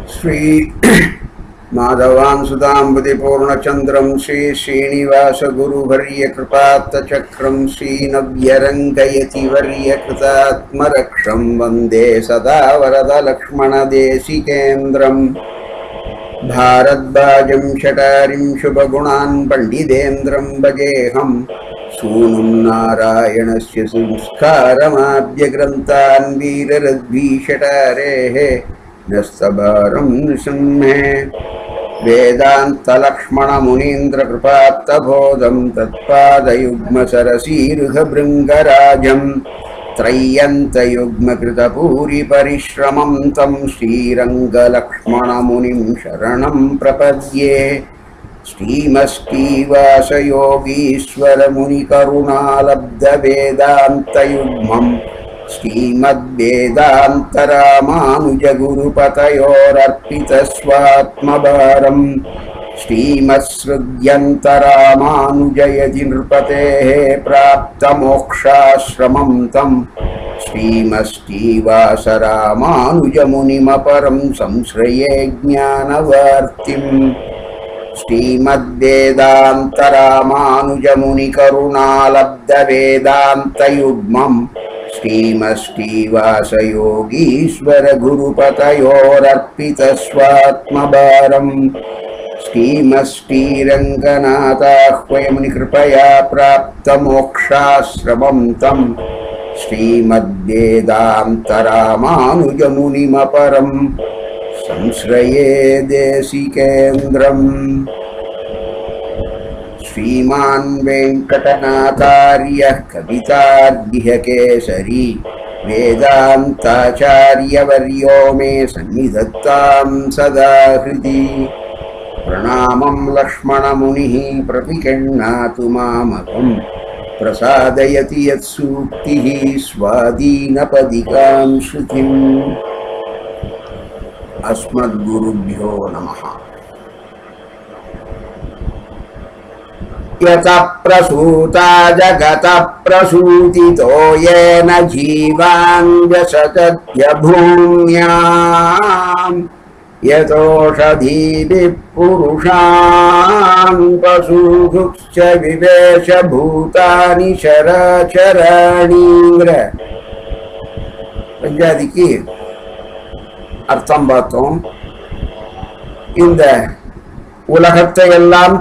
श्री माधवान् सुधाम्बुधिपूर्णचन्द्रं श्रीश्रीनिवासगुरुवर्यकृपात्तचक्रं श्रीनव्यरङ्गयतिवर्यकृतात्मरक्षं वन्दे सदा वरदलक्ष्मणदेशिकेन्द्रम् भारद्वाजं शटारिं शुभगुणान् पण्डितेन्द्रं भजेऽहं सूनुं नारायणस्य संस्कारमाद्यग्रन्थान् वीररद्वीषटारेः नस्तभारं नृसिंहे वेदान्तलक्ष्मणमुनीन्द्रकृपात्तबोधं तत्पादयुग्मसरसीरुहभृङ्गराजम् त्रय्यन्तयुग्मकृतपूरिपरिश्रमं तं श्रीरङ्गलक्ष्मणमुनिं शरणं प्रपद्ये श्रीमस्तीवासयोगीश्वरमुनिकरुणालब्धवेदान्तयुग्मम् श्रीमद्वेदान्तरामानुजगुरुपतयोरर्पितस्वात्मभारम् श्रीमत्सृग्यन्तरामानुजयति नृपतेः प्राप्तमोक्षाश्रमं तं श्रीमस्तीवासरामानुजमुनिमपरं संश्रये ज्ञानवार्तिम् श्रीमद्वेदान्तरामानुजमुनिकरुणालब्धवेदान्तयुग्मम् श्रीमस्तीवासयोगीश्वरगुरुपतयोरर्पितस्वात्मभारम् श्रीमश्रीरङ्गनाथाह्वयमुनिकृपया प्राप्तमोक्षाश्रमं तं श्रीमद्वेदान्तरामानुजमुनिमपरं संश्रये देशिकेन्द्रम् श्रीमान् वेङ्कटनाथार्यः कवितार्घ्यकेसरी वेदान्ताचार्यवर्यो मे सन्निधत्तां सदा हृदि प्रणामं लक्ष्मणमुनिः प्रतिगृह्णातु मामकम् प्रसादयति यत्सूक्तिः स्वादीनपदिकां श्रुतिम् अस्मद्गुरुभ्यो नमः यतः प्रसूता जगतः प्रसूतितो येन जीवान् व्यसतत्यभूम्याम् यतोषधीभिः पुरुषान् पशुभुक्श्च விவேஷபூதானி சராச்சராணிங்கிற பஞ்சாதிக்கு அர்த்தம் பார்த்தோம் இந்த உலகத்தை எல்லாம்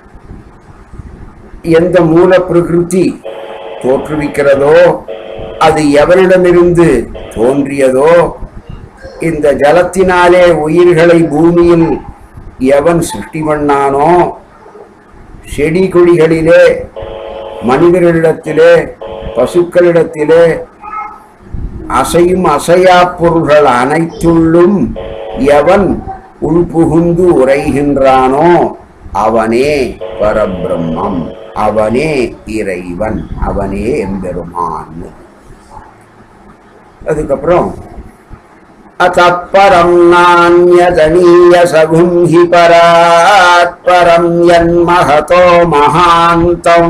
எந்த மூல பிரகிருதி தோற்றுவிக்கிறதோ அது எவனிடமிருந்து தோன்றியதோ இந்த ஜலத்தினாலே உயிர்களை பூமியில் எவன் சிருஷ்டி பண்ணானோ செடி கொடிகளிலே மனிதர்களிடத்திலே பசுக்களிடத்திலே அசையும் அசையா பொருள்கள் அனைத்துள்ளும் எவன் உள்புகுந்து உரைகின்றானோ அவனே பரபிரம்மம் அவனே இறைவன் அவனே எம்பெருமான் அதுக்கப்புறம் अतः नान्यदनीयसगुं हि परात् परं यन्महतो महान्तम्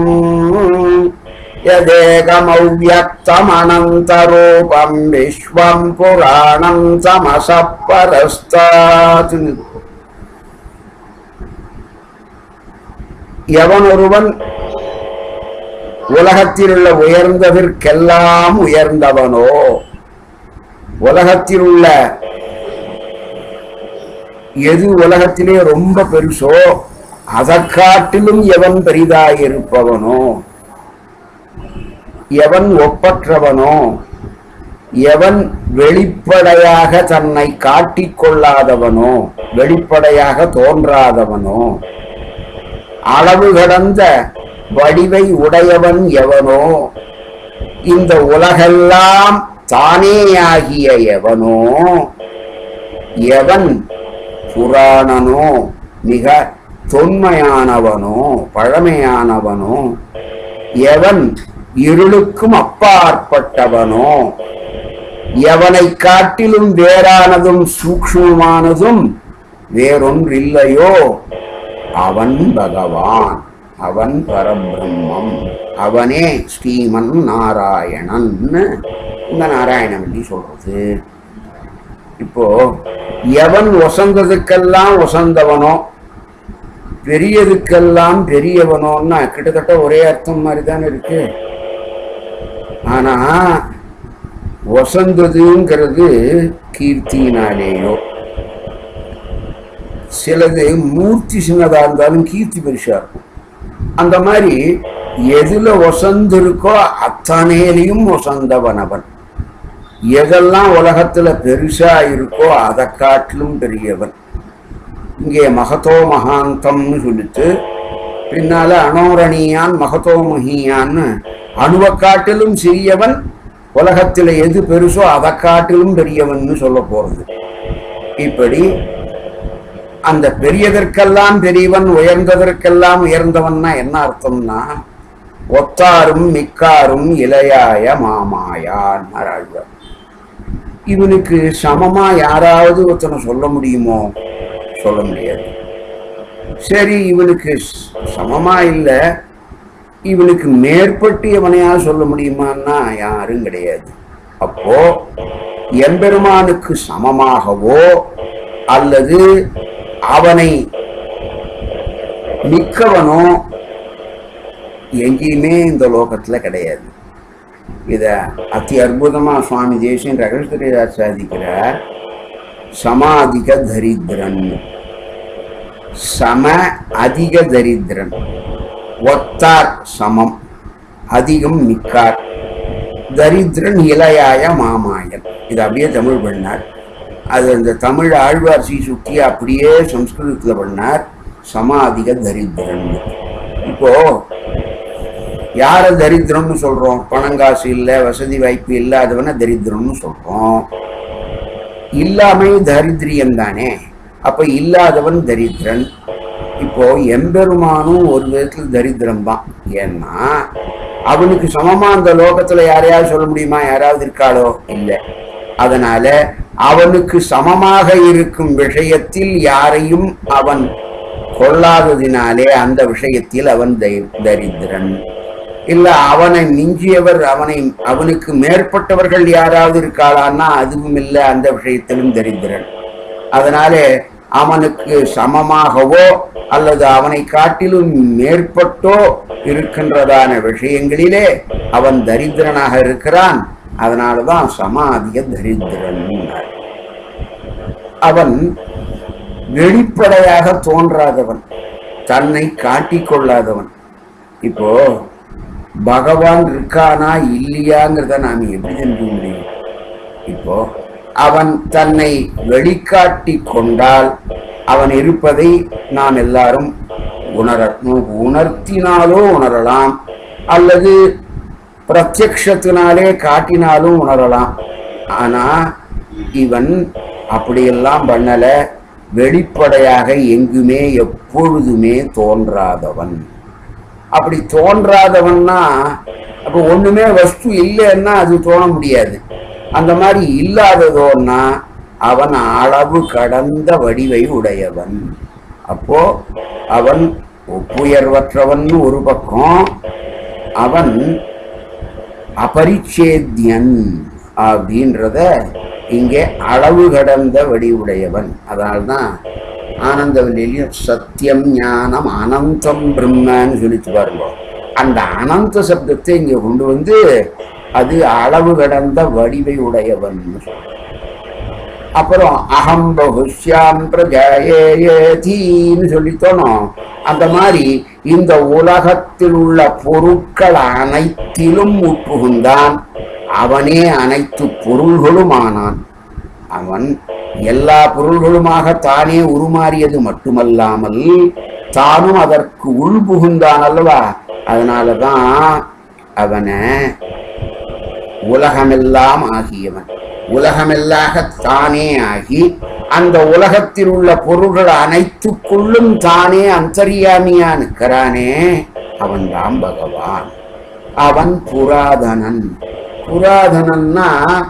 यदेकमव्यक्तमनन्तरूपं विश्वं पुराणं तमसः परस्तात् எவனொருவன் உலகத்திலுள்ள உயர்ந்ததற்கெல்லாம் உயர்ந்தவனோ உலகத்தில் உள்ள எது உலகத்திலே ரொம்ப பெருசோ அதை காட்டிலும் எவன் பெரிதாயிருப்பவனோ எவன் ஒப்பற்றவனோ எவன் வெளிப்படையாக தன்னை காட்டிக் கொள்ளாதவனோ வெளிப்படையாக தோன்றாதவனோ அளவு கடந்த வடிவை உடையவன் எவனோ இந்த உலகெல்லாம் தானேயாகிய எவனோ எவன் புராணனோ மிக தொன்மையானவனோ பழமையானவனோ எவன் இருளுக்கும் அப்பாற்பட்டவனோ எவனை காட்டிலும் வேறானதும் சூக்ஷ்மமானதும் வேறொன்றில்லையோ அவன் பகவான் அவன் பரபிரம்மம் அவனே ஸ்ரீமன் நாராயணன் இந்த நாராயணன் சொல்லி சொல்றது இப்போ எவன் ஒசந்ததுக்கெல்லாம் ஒசந்தவனோ பெரியதுக்கெல்லாம் பெரியவனோன்னா கிட்டத்தட்ட ஒரே அர்த்தம் மாதிரி தானே இருக்கு ஆனா ஒசந்ததுங்கிறது கீர்த்தியினாலேயோ சிலது மூர்த்தி சின்னதா இருந்தாலும் கீர்த்தி பெருசா இருக்கும் அந்த மாதிரி எதுல ஒசந்து இருக்கோ அத்தனையிலையும் ஒசந்தவன் அவன் எதெல்லாம் உலகத்துல பெருசா இருக்கோ அதை காட்டிலும் பெரியவன் இங்கே மகதோ மகாந்தம்னு சொல்லிட்டு பின்னால அனோரணியான் மகதோ மகியான்னு அணுவை காட்டிலும் சிறியவன் உலகத்துல எது பெருசோ அதை காட்டிலும் பெரியவன்னு சொல்ல போறது இப்படி அந்த பெரியதற்கெல்லாம் பெரியவன் உயர்ந்ததற்கெல்லாம் உயர்ந்தவன்னா என்ன அர்த்தம்னா ஒத்தாரும் மிக்காரும் இளையாய மாமாயான் ஆழ்வார் இவனுக்கு சமமா யாராவது ஒருத்தனை சொல்ல முடியுமோ சொல்ல முடியாது சரி இவனுக்கு ஸ்- சமமா இல்ல இவனுக்கு மேற்பட்டு எவனையா சொல்ல முடியுமான்னா யாரும் கிடையாது அப்போ எம்பெருமானுக்கு சமமாகவோ அல்லது அவனை மிக்கவனோ எங்கேயுமே இந்த லோகத்துல கிடையாது இத அதி அற்புதமா சுவாமி தேசியன் ரகசிய சாதிக்கிறார் சமாதிக தரித்திரன் சம அதிக தரித்திரன் ஒத்தார் சமம் அதிகம் மிக்கார் தரித்திரன் இளையாய மாமாயன் இது அப்படியே தமிழ் பண்ணார் அது அந்த தமிழ் ஆழ்வார் சி சுத்தி அப்படியே சம்ஸ்கிருதத்துல பண்ணார் சம அதிக தரித்திரன் இப்போ யார தரித்திரம்னு சொல்றோம் பணங்காசு இல்ல வசதி வாய்ப்பு இல்லாதவன தரித்திரம்னு சொல்றோம் இல்லாமை தரித்திரியம் தானே அப்ப இல்லாதவன் தரித்திரன் இப்போ எம்பெருமானும் ஒரு விதத்துல தரித்திரம் தான் ஏன்னா அவனுக்கு சமமா அந்த லோகத்துல யாரையாவது சொல்ல முடியுமா யாராவது இருக்காளோ இல்ல அதனால அவனுக்கு சமமாக இருக்கும் விஷயத்தில் யாரையும் அவன் கொள்ளாததினாலே அந்த விஷயத்தில் அவன் தை- தரித்திரன் இல்ல அவனை மிஞ்சியவர் அவனை அவனுக்கு மேற்பட்டவர்கள் யாராவது இருக்காளான்னா அதுவும் இல்லை அந்த விஷயத்திலும் தரித்திரன் அதனாலே அவனுக்கு சமமாகவோ அல்லது அவனை காட்டிலும் மேற்பட்டோ இருக்கின்றதான விஷயங்களிலே அவன் தரித்திரனாக இருக்கிறான் அதனாலதான் சமாதிக தரித்திரன் அவன் வெளிப்படையாக தோன்றாதவன் தன்னை காட்டிக் கொள்ளாதவன் இப்போ பகவான் இருக்கானா இல்லையாங்கிறத நாம் எப்படி தெரிஞ்சுக்க முடியும் இப்போ அவன் தன்னை வெளிக்காட்டி கொண்டால் அவன் இருப்பதை நாம் எல்லாரும் உணர உணர்த்தினாலோ உணரலாம் அல்லது பிரத்யக்ஷத்தினாலே காட்டினாலும் உணரலாம் ஆனா இவன் அப்படியெல்லாம் பண்ணல வெளிப்படையாக எங்குமே எப்பொழுதுமே தோன்றாதவன் அப்படி தோன்றாதவன்னா அப்ப ஒண்ணுமே வஸ்து இல்லைன்னா அது தோண முடியாது அந்த மாதிரி இல்லாததோன்னா அவன் அளவு கடந்த வடிவை உடையவன் அப்போ அவன் ஒப்புயர்வற்றவன் ஒரு பக்கம் அவன் அபரிச்சேத்யன் அப்படின்றத இங்கே அளவு கடந்த வடிவுடையவன் அதனால்தான் ஆனந்தவல்லியிலையும் சத்தியம் ஞானம் அனந்தம் பிரம்மன்னு சொல்லிட்டு பாருங்க அந்த அனந்த சப்தத்தை இங்க கொண்டு வந்து அது அளவு கடந்த வடிவை உடையவன் அப்புறம் அகம் பகுஷ்யாம் பிரஜாயேதீன்னு சொல்லித்தோனோம் அந்த மாதிரி இந்த உலகத்தில் உள்ள பொருட்கள் அனைத்திலும் உட்புகுந்தான் அவனே அனைத்து பொருள்களும் ஆனான் அவன் எல்லா பொருள்களுமாக தானே உருமாறியது மட்டுமல்லாமல் தானும் அதற்கு உள்புகுந்தான் அல்லவா அதனாலதான் அவனை உலகமெல்லாம் ஆகியவன் உலகமெல்லாக தானே ஆகி அந்த உலகத்தில் உள்ள பொருள்கள் அனைத்துக்குள்ளும் தானே அந்தரியாமியா நிற்கிறானே அவன்தான் பகவான் அவன் புராதனன் புராதனன்னா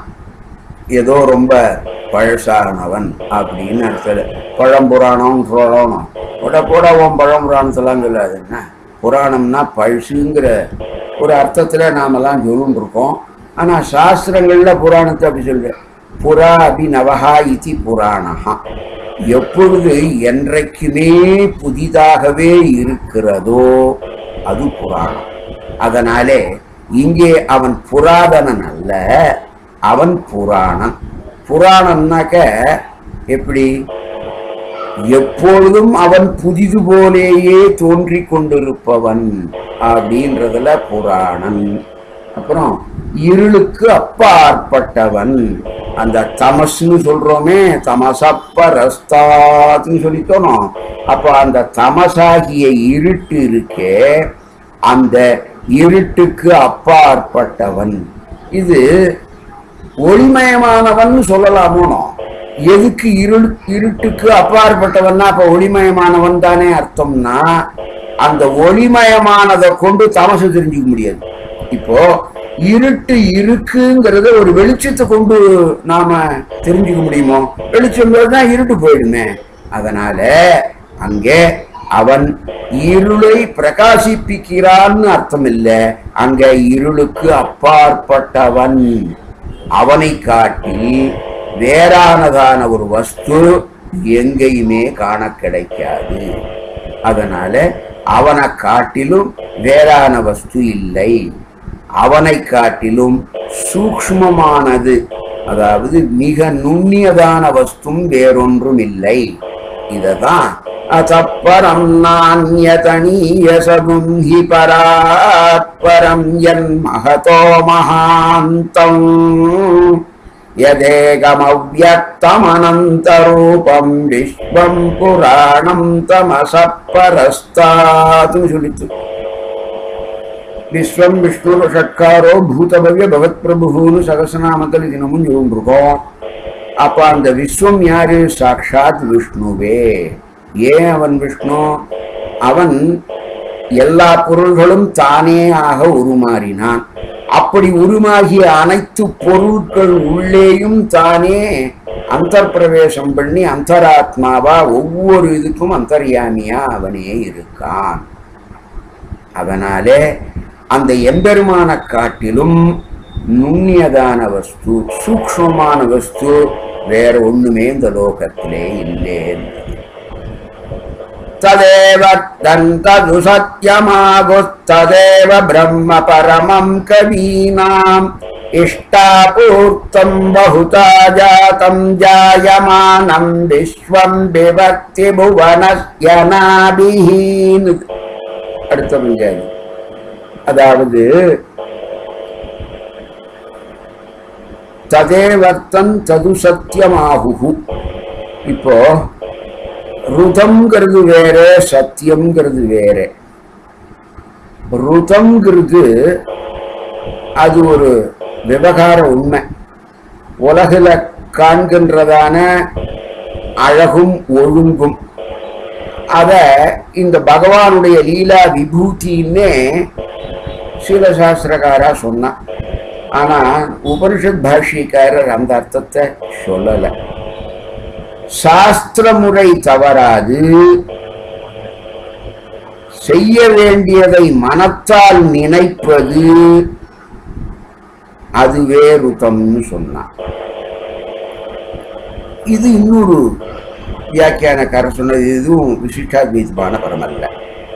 ஏதோ ரொம்ப பழசானவன் அப்படின்னு அர்த்தம் பழம்புராணம் புராணம் போட போட உன் பழம்புராணத்தெல்லாம் சொல்லாது என்ன புராணம்னா பழசுங்கிற ஒரு அர்த்தத்துல நாமெல்லாம் சொல்லிட்டு இருக்கோம் ஆனா சாஸ்திரங்கள்ல புராணத்தை அப்படி சொல்ற புறா அபிநவஹா இதி புராணஹா எப்பொழுது என்றைக்குமே புதிதாகவே இருக்கிறதோ அது புராணம் அதனாலே இங்கே அவன் புராதனன் அல்ல அவன் புராணன் புராணம்னாக்க எப்படி எப்பொழுதும் அவன் புதிது போலேயே தோன்றிக் கொண்டிருப்பவன் அப்படின்றதுல புராணன் அப்புறம் இருளுக்கு அப்பாற்பட்டவன் அந்த தமஸ்னு சொல்றோமே தமசப்பரஸ்தாத்னு சொல்லித்தோனோ அப்ப அந்த தமசாகிய இருட்டு இருக்கே அந்த இருட்டுக்கு அப்பாற்பட்டவன் இது ஒளிமயமானவன் சொல்லலாமோனோ எதுக்கு இருள் இருட்டுக்கு அப்பாற்பட்டவன்னா அப்ப ஒளிமயமானவன் தானே அர்த்தம்னா அந்த ஒளிமயமானதை கொண்டு தமசு தெரிஞ்சுக்க முடியாது இப்போ இருட்டு இருக்குங்கிறத ஒரு வெளிச்சத்தை கொண்டு நாம தெரிஞ்சுக்க முடியுமோ வெளிச்சம் தான் இருட்டு போயிடுமே அதனால அங்கே அவன் இருளை பிரகாசிப்பிக்கிறான்னு அர்த்தம் இல்ல அங்க இருளுக்கு அப்பாற்பட்டவன் அவனை காட்டி வேறானதான ஒரு வஸ்து எங்கேயுமே காண கிடைக்காது அதனால அவனை காட்டிலும் வேறான வஸ்து இல்லை அவனை காட்டிலும் சூக்ஷ்மமானது அதாவது மிக நுண்ணியதான வஸ்தும் வேறொன்றும் இல்லை இததான் அத்தப்பரம் நானியதனீயசகும் ஹி பராத்பரம் என் மகதோ மகாந்தம் யதேகமவ்யக்தமனந்தரூபம் விஸ்வம் புராணம் தமசப்பரஸ்தாத்னு சொல்லித்து விஸ்வம் விஷ்ணு ஷட்காரோ பூதபவ்ய பகவத் பிரபுன்னு சகசநாமத்தில் தினமும் இருக்கோம் அப்ப அந்த விஸ்வம் யாரு சாட்சாத் விஷ்ணுவே ஏன் அவன் விஷ்ணு அவன் எல்லா பொருள்களும் தானே ஆக உருமாறினான் அப்படி உருமாகிய அனைத்து பொருட்கள் உள்ளேயும் தானே அந்தர்பிரவேசம் பண்ணி அந்தராத்மாவா ஒவ்வொரு இதுக்கும் அந்தர்யாமியா அவனே இருக்கான் அதனாலே அந்த எம்பெருமான காட்டிலும் நுண்ணியதான வஸ்து சூக்ஷ்மமான வஸ்து வேற ஒண்ணுமே இந்த லோகத்திலே இல்லை ததேவ தந்தது சத்யமாகுத்ததேவ பிரம்ம பரமம் கவீனாம் இஷ்டாபூர்த்தம் பகுதா ஜாதம் ஜாயமானம் விஸ்வம் விவக்தி புவனஸ்யனாபிஹீன் அடுத்த பஞ்சாயத்து அதாவது ததேவர்த்தன் தது சத்தியமாகு இப்போ ருதம்ங்கிறது வேற சத்தியம்ங்கிறது வேற ருதம்ங்கிறது அது ஒரு விவகார உண்மை உலகில காண்கின்றதான அழகும் ஒழுங்கும் அத இந்த பகவானுடைய லீலா விபூதின்னே சில சாஸ்திரக்காரா சொன்னான் ஆனா உபனிஷத் பாஷ்யக்காரர் அந்த அர்த்தத்தை சொல்லலை சாஸ்திர முறை தவறாது செய்ய வேண்டியதை மனத்தால் நினைப்பது அதுவே ருதம்னு சொன்னான் இது இன்னொரு வியாக்கியானக்காரர் சொன்னது இதுவும் விசிஷ்டாத்வைதமான பரமல்ல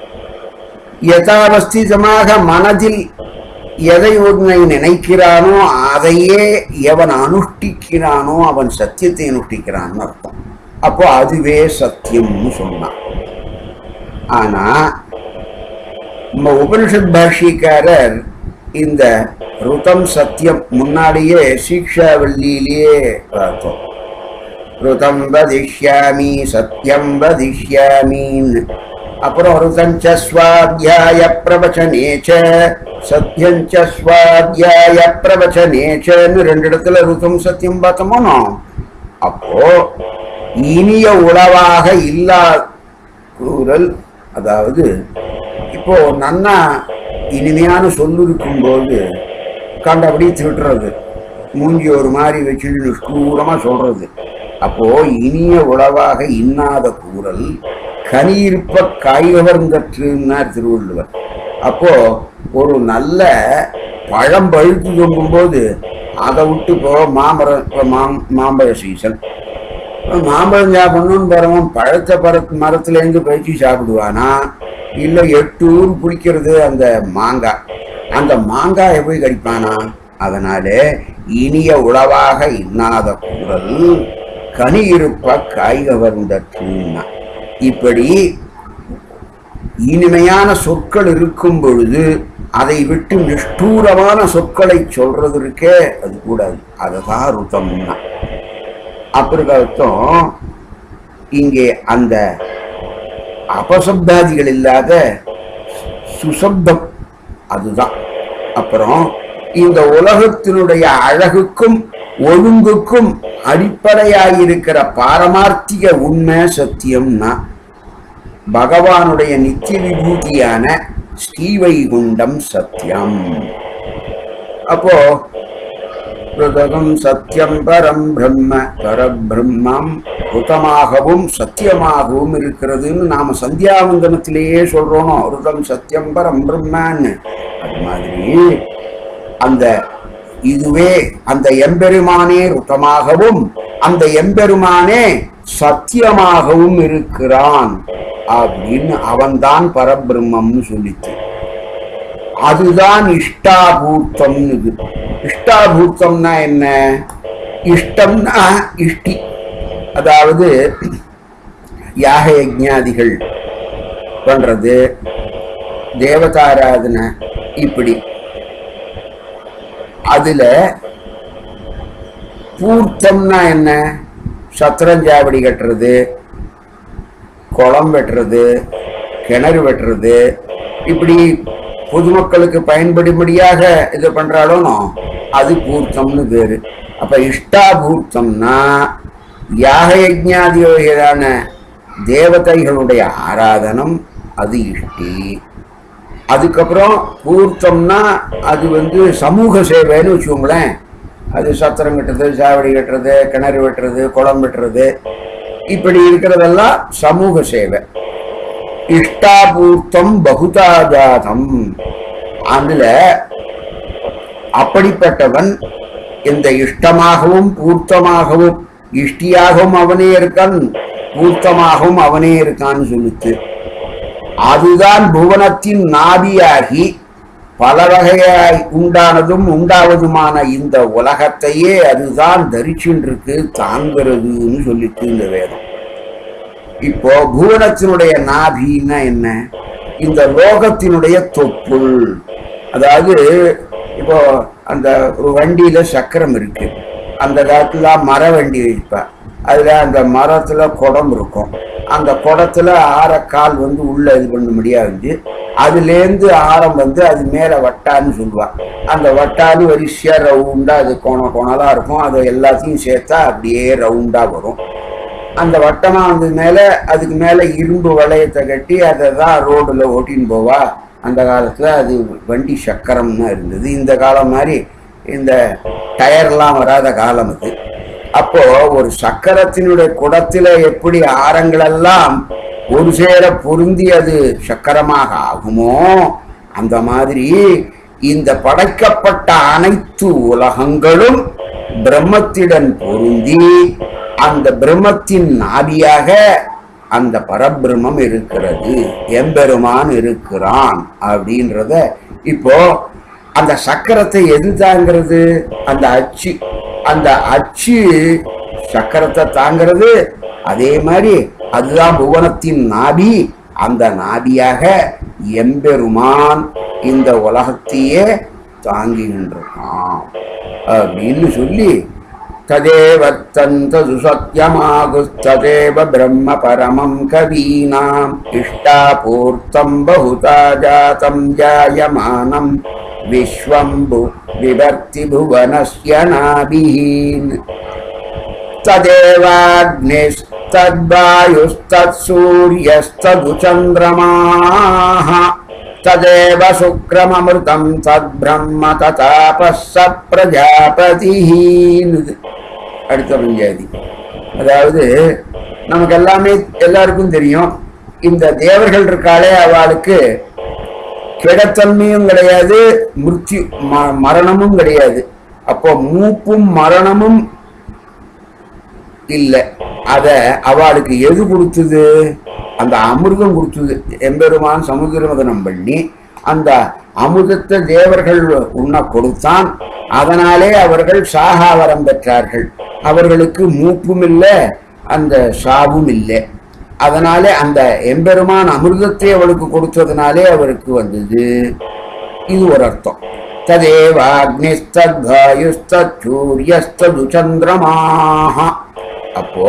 யதாவஸ்திதமாக மனதில் எதை ஒன்றை நினைக்கிறானோ அதையே எவன் அனுஷ்டிக்கிறானோ அவன் சத்தியத்தை அனுஷ்டிக்கிறான்னு அர்த்தம் அப்போ அதுவே சத்தியம்னு சொன்னான் ஆனா நம்ம உபனிஷத் பாஷ்யக்காரர் இந்த ருதம் சத்தியம் முன்னாடியே சீக்ஷாவல்லியிலேயே பார்த்தோம் ருதம் வதிஷ்யாமி சத்தியம் வதிஷ்யாமின்னு அப்புறம் ருதஞ்ச ஸ்வாத்தியாய பிரவச்சனேச்ச சத்யஞ்ச ஸ்வாத்தியாய பிரவச்சனேச்சன்னு ரெண்டு இடத்துல ருதம் சத்தியம் பார்த்தோமோனோ அப்போ இனிய உளவாக இல்லா கூறல் அதாவது இப்போ நன்னா இனிமையான சொல்லு இருக்கும்போது கண்டபடி திட்டுறது மூஞ்சி ஒரு மாதிரி வச்சுட்டு நிஷ்கூரமா சொல்றது அப்போ இனிய உளவாக இன்னாத கூறல் கனியிருப்ப காய்கவர்ந்தற்றுன்னார் திருவள்ளுவர் அப்போ ஒரு நல்ல பழம் பழுத்து தொங்கும்போது அதை விட்டு இப்போ மாமரம் இப்போ மாம் மாம்பழ சீசன் மாம்பழம் சாப்பிடணும்னு போறவன் பழத்தை பர மரத்துலேருந்து பறிச்சு சாப்பிடுவானா இல்லை எட்டு ஊர் பிடிக்கிறது அந்த மாங்காய் அந்த மாங்காயை போய் கடிப்பானா அதனாலே இனிய உளவாக இன்னாத குரல் கனி இருப்ப காய்கவர்ந்த தூணா இப்படி இனிமையான சொற்கள் இருக்கும் பொழுது அதை விட்டு நிஷ்டூரமான சொற்களை சொல்றது இருக்கே அது கூடாது அதுதான் ருத்தம்னா அப்புறம் அர்த்தம் இங்கே அந்த அபசப்தாதிகள் இல்லாத சுசப்தம் அதுதான் அப்புறம் இந்த உலகத்தினுடைய அழகுக்கும் ஒழுங்குக்கும் அடிப்படையாயிருக்கிற பாரமார்த்திக உண்மை சத்தியம்னா பகவானுடைய நித்திய விபூதியான ஸ்ரீவைகுண்டம் சத்தியம் அப்போ ருதகம் சத்தியம் பரம் பிரம்ம பரபிரம்மம் ருதமாகவும் சத்தியமாகவும் இருக்கிறதுன்னு நாம சந்தியாவந்தனத்திலேயே சொல்றோம் ருதம் சத்தியம் பரம் பிரம்மன்னு அது மாதிரி அந்த இதுவே அந்த எம்பெருமானே ருத்தமாகவும் அந்த எம்பெருமானே சத்தியமாகவும் இருக்கிறான் அப்படின்னு அவன்தான் பரபிரம்மம்னு சொல்லிச்சு அதுதான் இஷ்டாபூத்தம்னு இது இஷ்டாபூத்தம்னா என்ன இஷ்டம்னா இஷ்டி அதாவது யாக யஜ்ஞாதிகள் பண்றது தேவதாராதனை இப்படி அதுல பூர்த்தம்னா என்ன சத்திரஞ்சாவடி கட்டுறது குளம் வெட்டுறது கிணறு வெட்டுறது இப்படி பொதுமக்களுக்கு பயன்படும்படியாக இது பண்றாலும் அது பூர்த்தம்னு பேரு அப்ப இஷ்டாபூர்த்தம்னா யாக யஜ்ஞாதிகளான தேவதைகளுடைய ஆராதனம் அது இஷ்டி அதுக்கப்புறம் பூர்த்தம்னா அது வந்து சமூக சேவைன்னு வச்சுக்கோங்களேன் அது சத்திரம் கட்டுறது சாவடி கட்டுறது கிணறு வெட்டுறது குளம் வெட்டுறது இப்படி இருக்கிறதெல்லாம் சமூக சேவை இஷ்டாபூர்த்தம் பகுதாஜாதம் அதுல அப்படிப்பட்டவன் இந்த இஷ்டமாகவும் பூர்த்தமாகவும் இஷ்டியாகவும் அவனே இருக்கான் பூர்த்தமாகவும் அவனே இருக்கான்னு சொல்லிச்சு அதுதான் புவனத்தின் நாபியாகி பல வகையாய் உண்டானதும் உண்டாவதுமான இந்த உலகத்தையே அதுதான் தரிச்சுருக்கு தாங்கிறதுன்னு சொல்லிட்டு இந்த வேதம் இப்போ புவனத்தினுடைய நாபின்னா என்ன இந்த லோகத்தினுடைய தொப்புள் அதாவது இப்போ அந்த ஒரு வண்டியில சக்கரம் இருக்கு அந்த காலத்துல மர வண்டி வைப்பா அதுல அந்த மரத்துல குடம் இருக்கும் அந்த குடத்துல ஆரக்கால் வந்து உள்ள இது பண்ண முடியாது அதுலேருந்து ஆரம் வந்து அது மேல வட்டான்னு சொல்லுவா அந்த வட்டான்னு வரிசையா ரவுண்டா அது கோண கோணலா இருக்கும் அதை எல்லாத்தையும் சேர்த்தா அப்படியே ரவுண்டா வரும் அந்த வட்டமா வந்தது மேல அதுக்கு மேல இரும்பு வளையத்தை கட்டி அதை தான் ரோடுல ஓட்டின்னு போவா அந்த காலத்துல அது வண்டி சக்கரம்னு இருந்தது இந்த காலம் மாதிரி இந்த டயர்லாம் வராத காலம் அது அப்போ ஒரு சக்கரத்தினுடைய குடத்துல எப்படி ஆரங்களெல்லாம் ஒரு சேர பொருந்தி அது சக்கரமாக ஆகுமோ அந்த மாதிரி இந்த படைக்கப்பட்ட அனைத்து உலகங்களும் பிரம்மத்திடன் பொருந்தி அந்த பிரம்மத்தின் நாபியாக அந்த பரபிரம்மம் இருக்கிறது எம்பெருமான் இருக்கிறான் அப்படின்றத இப்போ அந்த சக்கரத்தை எது தாங்கிறது அந்த அச்சு அந்த அச்சு சக்கரத்தை தாங்கிறது அதே மாதிரி அதுதான் புவனத்தின் நாபி அந்த நாபியாக எம்பெருமான் இந்த உலகத்தையே தாங்குகின்றான் அப்படின்னு சொல்லி तदेवर्तन्तु सत्यमागुस्तदेव ब्रह्म परमं कवीनाम् इष्टापूर्तं बहुता जातं जायमानं विश्वं भु विभक्ति भुवनस्य नाभिः तदेवाग्निस्तद्वायुस्तत्सूर्यस्तदुचन्द्रमाः तदेव शुक्रममृतं तद्ब्रह्म ततापः स प्रजापतिः அடுத்த பஞ்சாதி அதாவது நமக்கு எல்லாமே எல்லாருக்கும் தெரியும் இந்த தேவர்கள் இருக்காளே அவளுக்கு கிடத்தன்மையும் கிடையாது மிருத்யு ம- மரணமும் கிடையாது அப்போ மூப்பும் மரணமும் இல்லை அத அவளுக்கு எது கொடுத்தது அந்த அமிர்தம் கொடுத்தது எம்பெருமான் சமுத்திரமதனம் பண்ணி அந்த அமிர்தத்தை தேவர்கள் உண்ண கொடுத்தான் அதனாலே அவர்கள் சாகாவரம் பெற்றார்கள் அவர்களுக்கு மூப்பும் இல்லை அந்த சாவும் இல்லை அதனாலே அந்த எம்பெருமான் அமிர்தத்தை அவளுக்கு கொடுத்ததுனாலே அவருக்கு வந்தது இது ஒரு அர்த்தம் ததேவாக்னிஸ்தத்வாயுஸ்தூரியஸ்தது சந்திரமாக அப்போ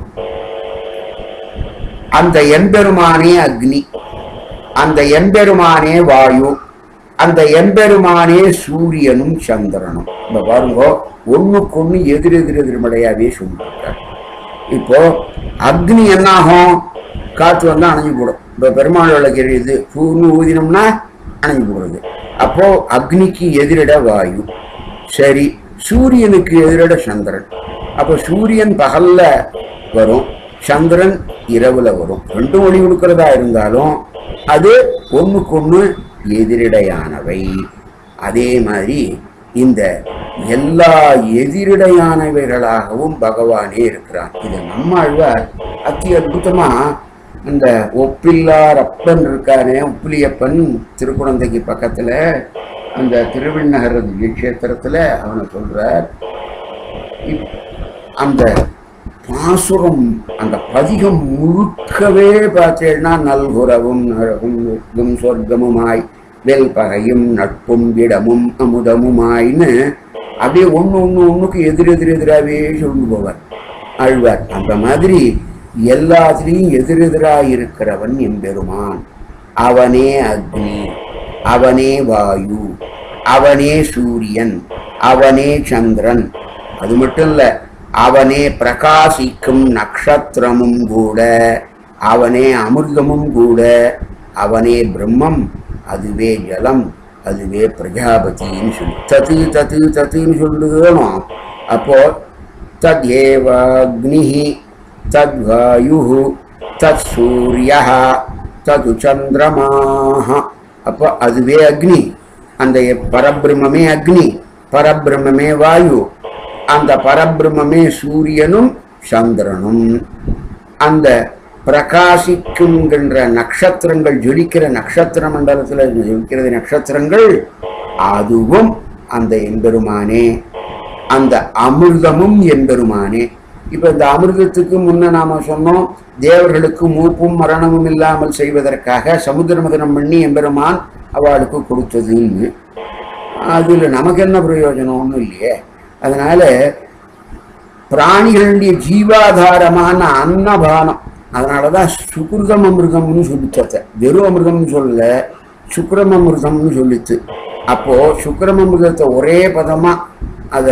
அந்த எம்பெருமானே அக்னி அந்த எம்பெருமானே வாயு அந்த எம்பெருமானே சூரியனும் சந்திரனும் இப்ப பாருங்க ஒண்ணுக்கு ஒண்ணு எதிர் எதிர் எதிர்மடையாவே சொல்லிருக்காரு இப்போ அக்னி என்னாகும் காற்று வந்தா அணைஞ்சு போடும் இப்ப பெருமாள் விளக்கு எரியுது பூன்னு ஊதினோம்னா அணைஞ்சு போடுறது அப்போ அக்னிக்கு எதிரிட வாயு சரி சூரியனுக்கு எதிரிட சந்திரன் அப்போ சூரியன் பகல்ல வரும் சந்திரன் இரவுல வரும் ரெண்டும் ஒளி கொடுக்கிறதா இருந்தாலும் அது ஒண்ணுக்கு ஒண்ணு எதிரிடையானவை அதே மாதிரி இந்த எல்லா எதிரிடையானவைகளாகவும் பகவானே இருக்கிறான் இதை நம்மாழ்வார் அத்தி அற்புதமா அந்த ஒப்பில்லார் அப்பன் இருக்கானே உப்பிலியப்பன் திருக்குழந்தைக்கு பக்கத்துல அந்த திருவிண்ணகர கஷேத்திரத்துல அவனை சொல்றார் இப்- அந்த பாசுரம் அந்த பதிகம் முழுக்கவே பார்த்தேன்னா நல்குறவும் நரகும் நெற்கும் சொர்க்கமுமாய் வெல் பகையும் நட்பும் இடமும் அமுதமுமாய்ன்னு அப்படியே ஒண்ணு ஒண்ணு ஒண்ணுக்கு எதிர் எதிர் எதிராகவே சொல்லி போவார் ஆழ்வார் அந்த மாதிரி எல்லாத்திலையும் எதிரெதிராக இருக்கிறவன் எம்பெருமான் அவனே அக்னி அவனே வாயு அவனே சூரியன் அவனே சந்திரன் அது மட்டும் இல்ல அவனே பிரகாசிக்கும் நட்சத்திரமும் கூட அவனே அமிர்தமும் கூட அவனே பிரம்மம் அதுவே ஜலம் அதுவே பிரஜாபதின்னு சொல்லி தத்து தத்து தத்துன்னு சொல்லுதோ அப்போ தத்யேவாக்னி தத்வாயு தத் சூரிய தது சந்திரமாக அப்போ அதுவே அக்னி அந்த பரபிரம்மே அக்னி பரபிரம்மே வாயு அந்த பரபிரம்மே சூரியனும் சந்திரனும் அந்த பிரகாசிக்குங்கின்ற நட்சத்திரங்கள் ஜொலிக்கிற நட்சத்திர மண்டலத்தில் ஜொலிக்கிறது நட்சத்திரங்கள் அதுவும் அந்த எம்பெருமானே அந்த அமிர்தமும் எம்பெருமானே இப்ப இந்த அமிர்தத்துக்கு முன்ன நாம சொன்னோம் தேவர்களுக்கு மூப்பும் மரணமும் இல்லாமல் செய்வதற்காக சமுத்திர மதனம் பண்ணி எம்பெருமான் அவளுக்கு கொடுத்ததுன்னு அதுல நமக்கு என்ன பிரயோஜனம் ஒன்றும் இல்லையே அதனால பிராணிகளுடைய ஜீவாதாரமான அன்னபானம் அதனாலதான் சுக்ருதம் அமிர்தம்னு சொல்லிச்சத்த வெறும் அமிர்தம்னு சொல்லல சுக்ரம் அமிர்தம்னு சொல்லிச்சு அப்போ சுக்ரம் அமிர்தத்தை ஒரே பதமா அத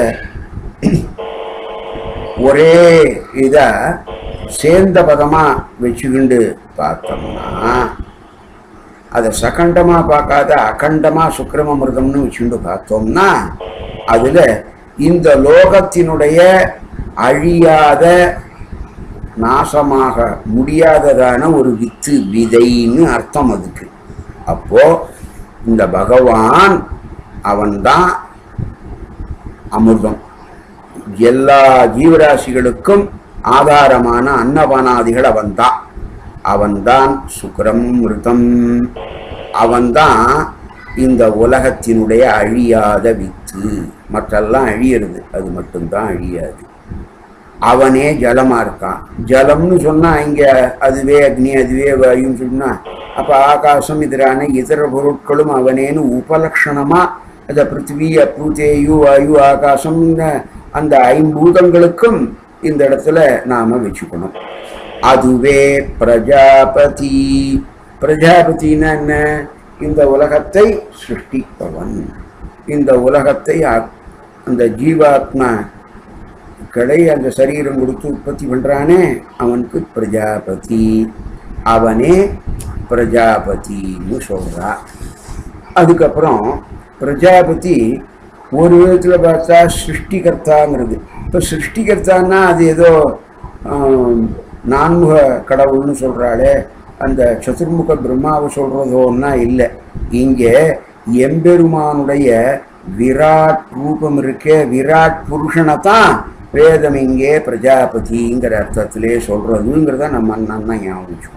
ஒரே இத சேர்ந்த பதமா வச்சுக்கிண்டு பார்த்தோம்னா அதை சகண்டமா பார்க்காத அகண்டமா சுக்கிரம அமிர்தம்னு வச்சுட்டு பார்த்தோம்னா அதுல இந்த லோகத்தினுடைய அழியாத நாசமாக முடியாததான ஒரு வித்து விதைன்னு அர்த்தம் அதுக்கு அப்போ இந்த பகவான் அவன்தான் அமிர்தம் எல்லா ஜீவராசிகளுக்கும் ஆதாரமான அன்னபானாதிகள் அவன்தான் அவன்தான் சுக்ரம் மிருதம் அவன்தான் இந்த உலகத்தினுடைய அழியாத வித்து மற்றெல்லாம் அழியிறது அது மட்டும்தான் அழியாது அவனே ஜலமா இருக்கான் ஜலம்னு சொன்னா இங்க அதுவே அக்னி அதுவே வாயுன்னு சொன்னா அப்ப ஆகாசம் எதிரான இதர பொருட்களும் அவனேன்னு உபலட்சணமா அந்த பிருத்திவி அப்பு தேயு வாயு ஆகாசம் அந்த ஐம்பூதங்களுக்கும் இந்த இடத்துல நாம வச்சுக்கணும் அதுவே பிரஜாபதி பிரஜாபதினா என்ன இந்த உலகத்தை சிருஷ்டிப்பவன் இந்த உலகத்தை அ- அந்த ஜீவாத்மா கடை அந்த சரீரம் கொடுத்து உற்பத்தி பண்றானே அவனுக்கு பிரஜாபதி அவனே பிரஜாபதின்னு சொல்றா அதுக்கப்புறம் பிரஜாபதி ஒரு விதத்துல பார்த்தா சிருஷ்டிகர்த்தாங்கிறது இப்போ சிருஷ்டிகர்த்தான்னா அது ஏதோ ஆம், நான்முக கடவுள்னு சொல்றாளே அந்த சதுர்முக பிரம்மாவை சொல்றதோன்னா இல்லை இங்கே எம்பெருமானுடைய விராட் ரூபம் இருக்கே விராட் புருஷனை தான் வேதம் இங்கே பிரஜாபதிங்கிற அர்த்தத்திலே சொல்றதுங்கிறத நம்ம நல்லா ஞாபகம் வச்சுக்கணும்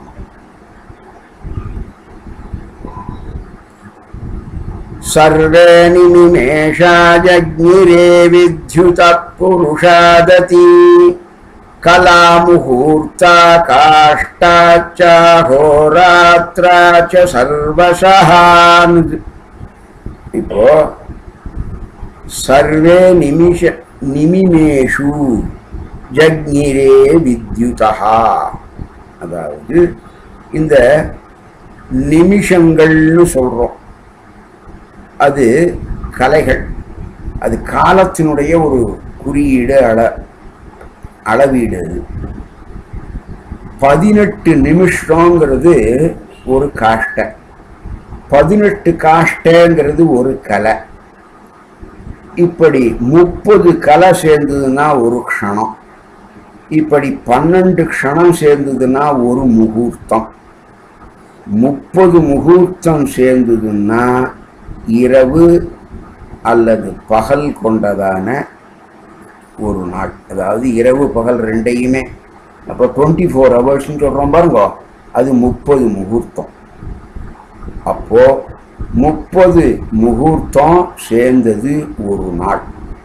सर्वे निमिमेषा जज्ञिरे विद्युतः पुरुषादति कला मुहूर्ता काष्ठा च होरात्रा च सर्वशः இப்போ சர்வே நிமிஷ நிமிமேஷு ஜக்ஞிரே வித்யுதா அதாவது இந்த நிமிஷங்கள்னு சொல்றோம் அது கலைகள் அது காலத்தினுடைய ஒரு குறியீடு அள அளவீடு அது பதினெட்டு நிமிஷங்கிறது ஒரு காஷ்டை பதினெட்டு காஷ்டைங்கிறது ஒரு கலை இப்படி முப்பது கலை சேர்ந்ததுன்னா ஒரு க்ஷணம் இப்படி பன்னெண்டு க்ஷணம் சேர்ந்ததுன்னா ஒரு முகூர்த்தம் முப்பது முகூர்த்தம் சேர்ந்ததுன்னா இரவு அல்லது பகல் கொண்டதான ஒரு நாள் அதாவது இரவு பகல் ரெண்டையுமே அப்போ டுவெண்ட்டி ஃபோர் ஹவர்ஸ்னு சொல்கிறோம் பாருங்க அது முப்பது முகூர்த்தம் அப்போ முப்பது முகூர்த்தம் சேர்ந்தது ஒரு நாள்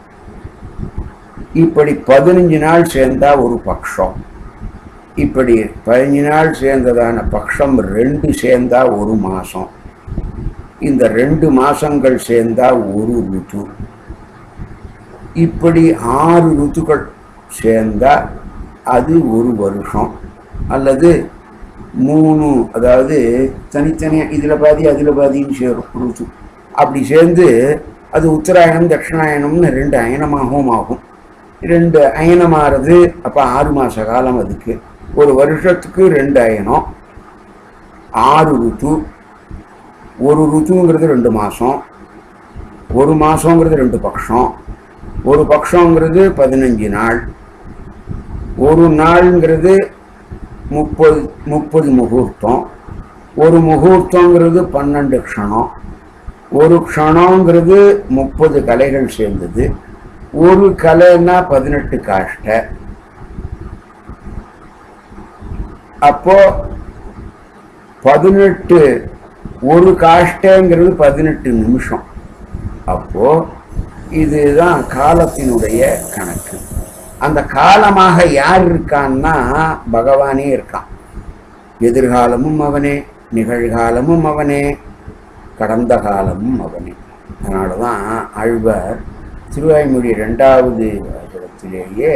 இப்படி பதினஞ்சு நாள் சேர்ந்தா ஒரு பக்ஷம் இப்படி பதினஞ்சு நாள் சேர்ந்ததான பக்ஷம் ரெண்டு சேர்ந்தா ஒரு மாசம் இந்த ரெண்டு மாசங்கள் சேர்ந்தா ஒரு ருத்து இப்படி ஆறு ருத்துக்கள் சேர்ந்தா அது ஒரு வருஷம் அல்லது மூணு அதாவது தனித்தனியாக இதில் பாதி அதில் பாதின்னு சேரும் ருத்து அப்படி சேர்ந்து அது உத்தராயணம் தட்சிணாயணம்னு ரெண்டு அயனமாகவும் ஆகும் ரெண்டு அயனமாகிறது அப்போ ஆறு மாத காலம் அதுக்கு ஒரு வருஷத்துக்கு ரெண்டு அயனம் ஆறு ருத்து ஒரு ருத்துங்கிறது ரெண்டு மாதம் ஒரு மாதங்கிறது ரெண்டு பக்ஷம் ஒரு பக்ஷங்கிறது பதினஞ்சு நாள் ஒரு நாள்ங்கிறது முப்பது முப்பது முகூர்த்தம் ஒரு முகூர்த்தங்கிறது பன்னெண்டு க்ஷணம் ஒரு க்ஷணங்கிறது முப்பது கலைகள் சேர்ந்தது ஒரு கலைன்னா பதினெட்டு காஷ்டை அப்போ பதினெட்டு ஒரு காஷ்டைங்கிறது பதினெட்டு நிமிஷம் அப்போ இதுதான் காலத்தினுடைய கணக்கு அந்த காலமாக யார் இருக்கான்னா பகவானே இருக்கான் எதிர்காலமும் அவனே நிகழ்காலமும் அவனே கடந்த காலமும் அவனே அதனால தான் ஆழ்வார் திருவாய்மொழி ரெண்டாவது வாசகத்திலேயே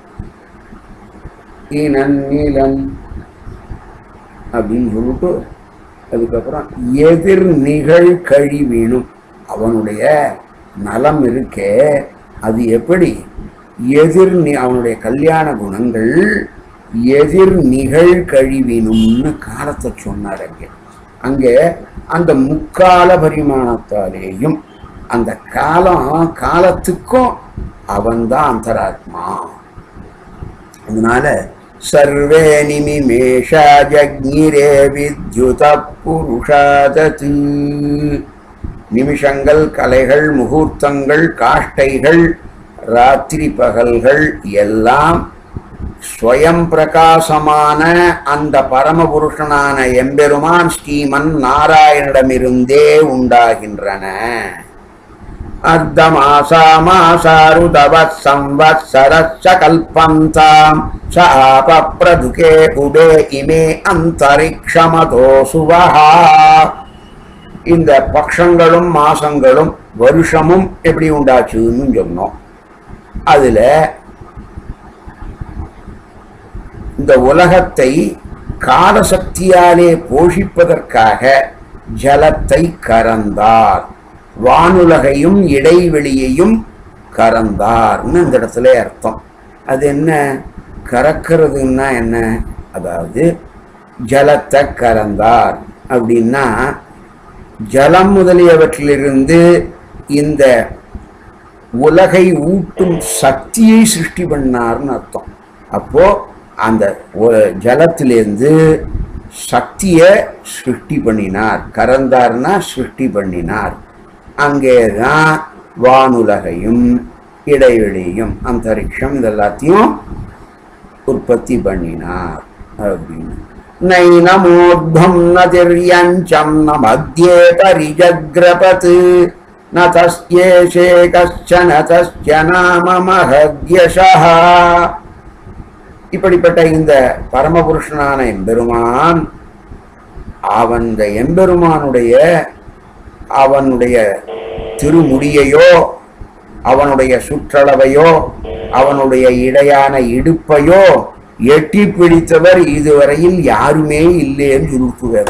ஈனன் நீலன் அப்படின்னு சொல்லிட்டு அதுக்கப்புறம் எதிர் நிகழ் கழிவீனும் அவனுடைய நலம் இருக்கே அது எப்படி எதிர் நி- அவனுடைய கல்யாண குணங்கள் எதிர் நிகழ் கழிவினும்னு காலத்தை சொன்னார் அங்கே அங்கே அந்த முக்கால பரிமாணத்தாலேயும் அந்த காலம் காலத்துக்கும் அவன்தான் அந்தராத்மா அதனால சர்வே நிமிமேஷா ஜக்ஞிரே வித்யுத புருஷாதத்து நிமிஷங்கள் கலைகள் முகூர்த்தங்கள் காஷ்டைகள் ராத்திரி பகல்கள் எல்லாம் ஸ்வயம் பிரகாசமான அந்த பரமபுருஷனான எம்பெருமான் ஸ்ரீமன் நாராயணிடமிருந்தே உண்டாகின்றன अर्धमासामासारुतवः संवत्सरश्च कल्पन्ताम् स आपप्रदुके उदे इमे अन्तरिक्षमतो सुवः இந்த பக்ஷங்களும் மாசங்களும் வருஷமும் எப்படி உண்டாச்சுன்னு சொன்னோம் அதுல இந்த உலகத்தை காலசக்தியாலே போஷிப்பதற்காக ஜலத்தை கறந்தார் வானுலகையும் இடைவெளியையும் கறந்தார்னு இந்த இடத்துல அர்த்தம் அது என்ன கறக்கிறதுன்னா என்ன அதாவது ஜலத்தை கறந்தார் அப்படின்னா ஜலம் முதலியவற்றிலிருந்து இந்த உலகை ஊட்டும் சக்தியை சிருஷ்டி பண்ணார்னு அர்த்தம் அப்போ அந்த ஒ- ஜலத்திலேருந்து சக்தியை சிருஷ்டி பண்ணினார் கறந்தார்னா சிருஷ்டி பண்ணினார் அங்கே தான் வானுலகையும் இடைவெளியும் அந்தரிக்ஷம் இதெல்லாத்தையும் உற்பத்தி பண்ணினார் அப்படின்னு நைனமூர்தம் நதிர்யஞ்சம் ந மத்தியே பரிஜக்ரபத் ந தஸ்யேஷே கஷ்டன தஸ்ய நாம மகத்யஷः இப்படிப்பட்ட இந்த பரமபுருஷனான எம்பெருமான் அவன் இந்த எம்பெருமானுடைய அவனுடைய திருமுடியையோ அவனுடைய சுற்றளவையோ அவனுடைய இடையான இடுப்பையோ எட்டி பிடித்தவர் இதுவரையில் யாருமே இல்லைன்னு சொல்லிட்டுவார்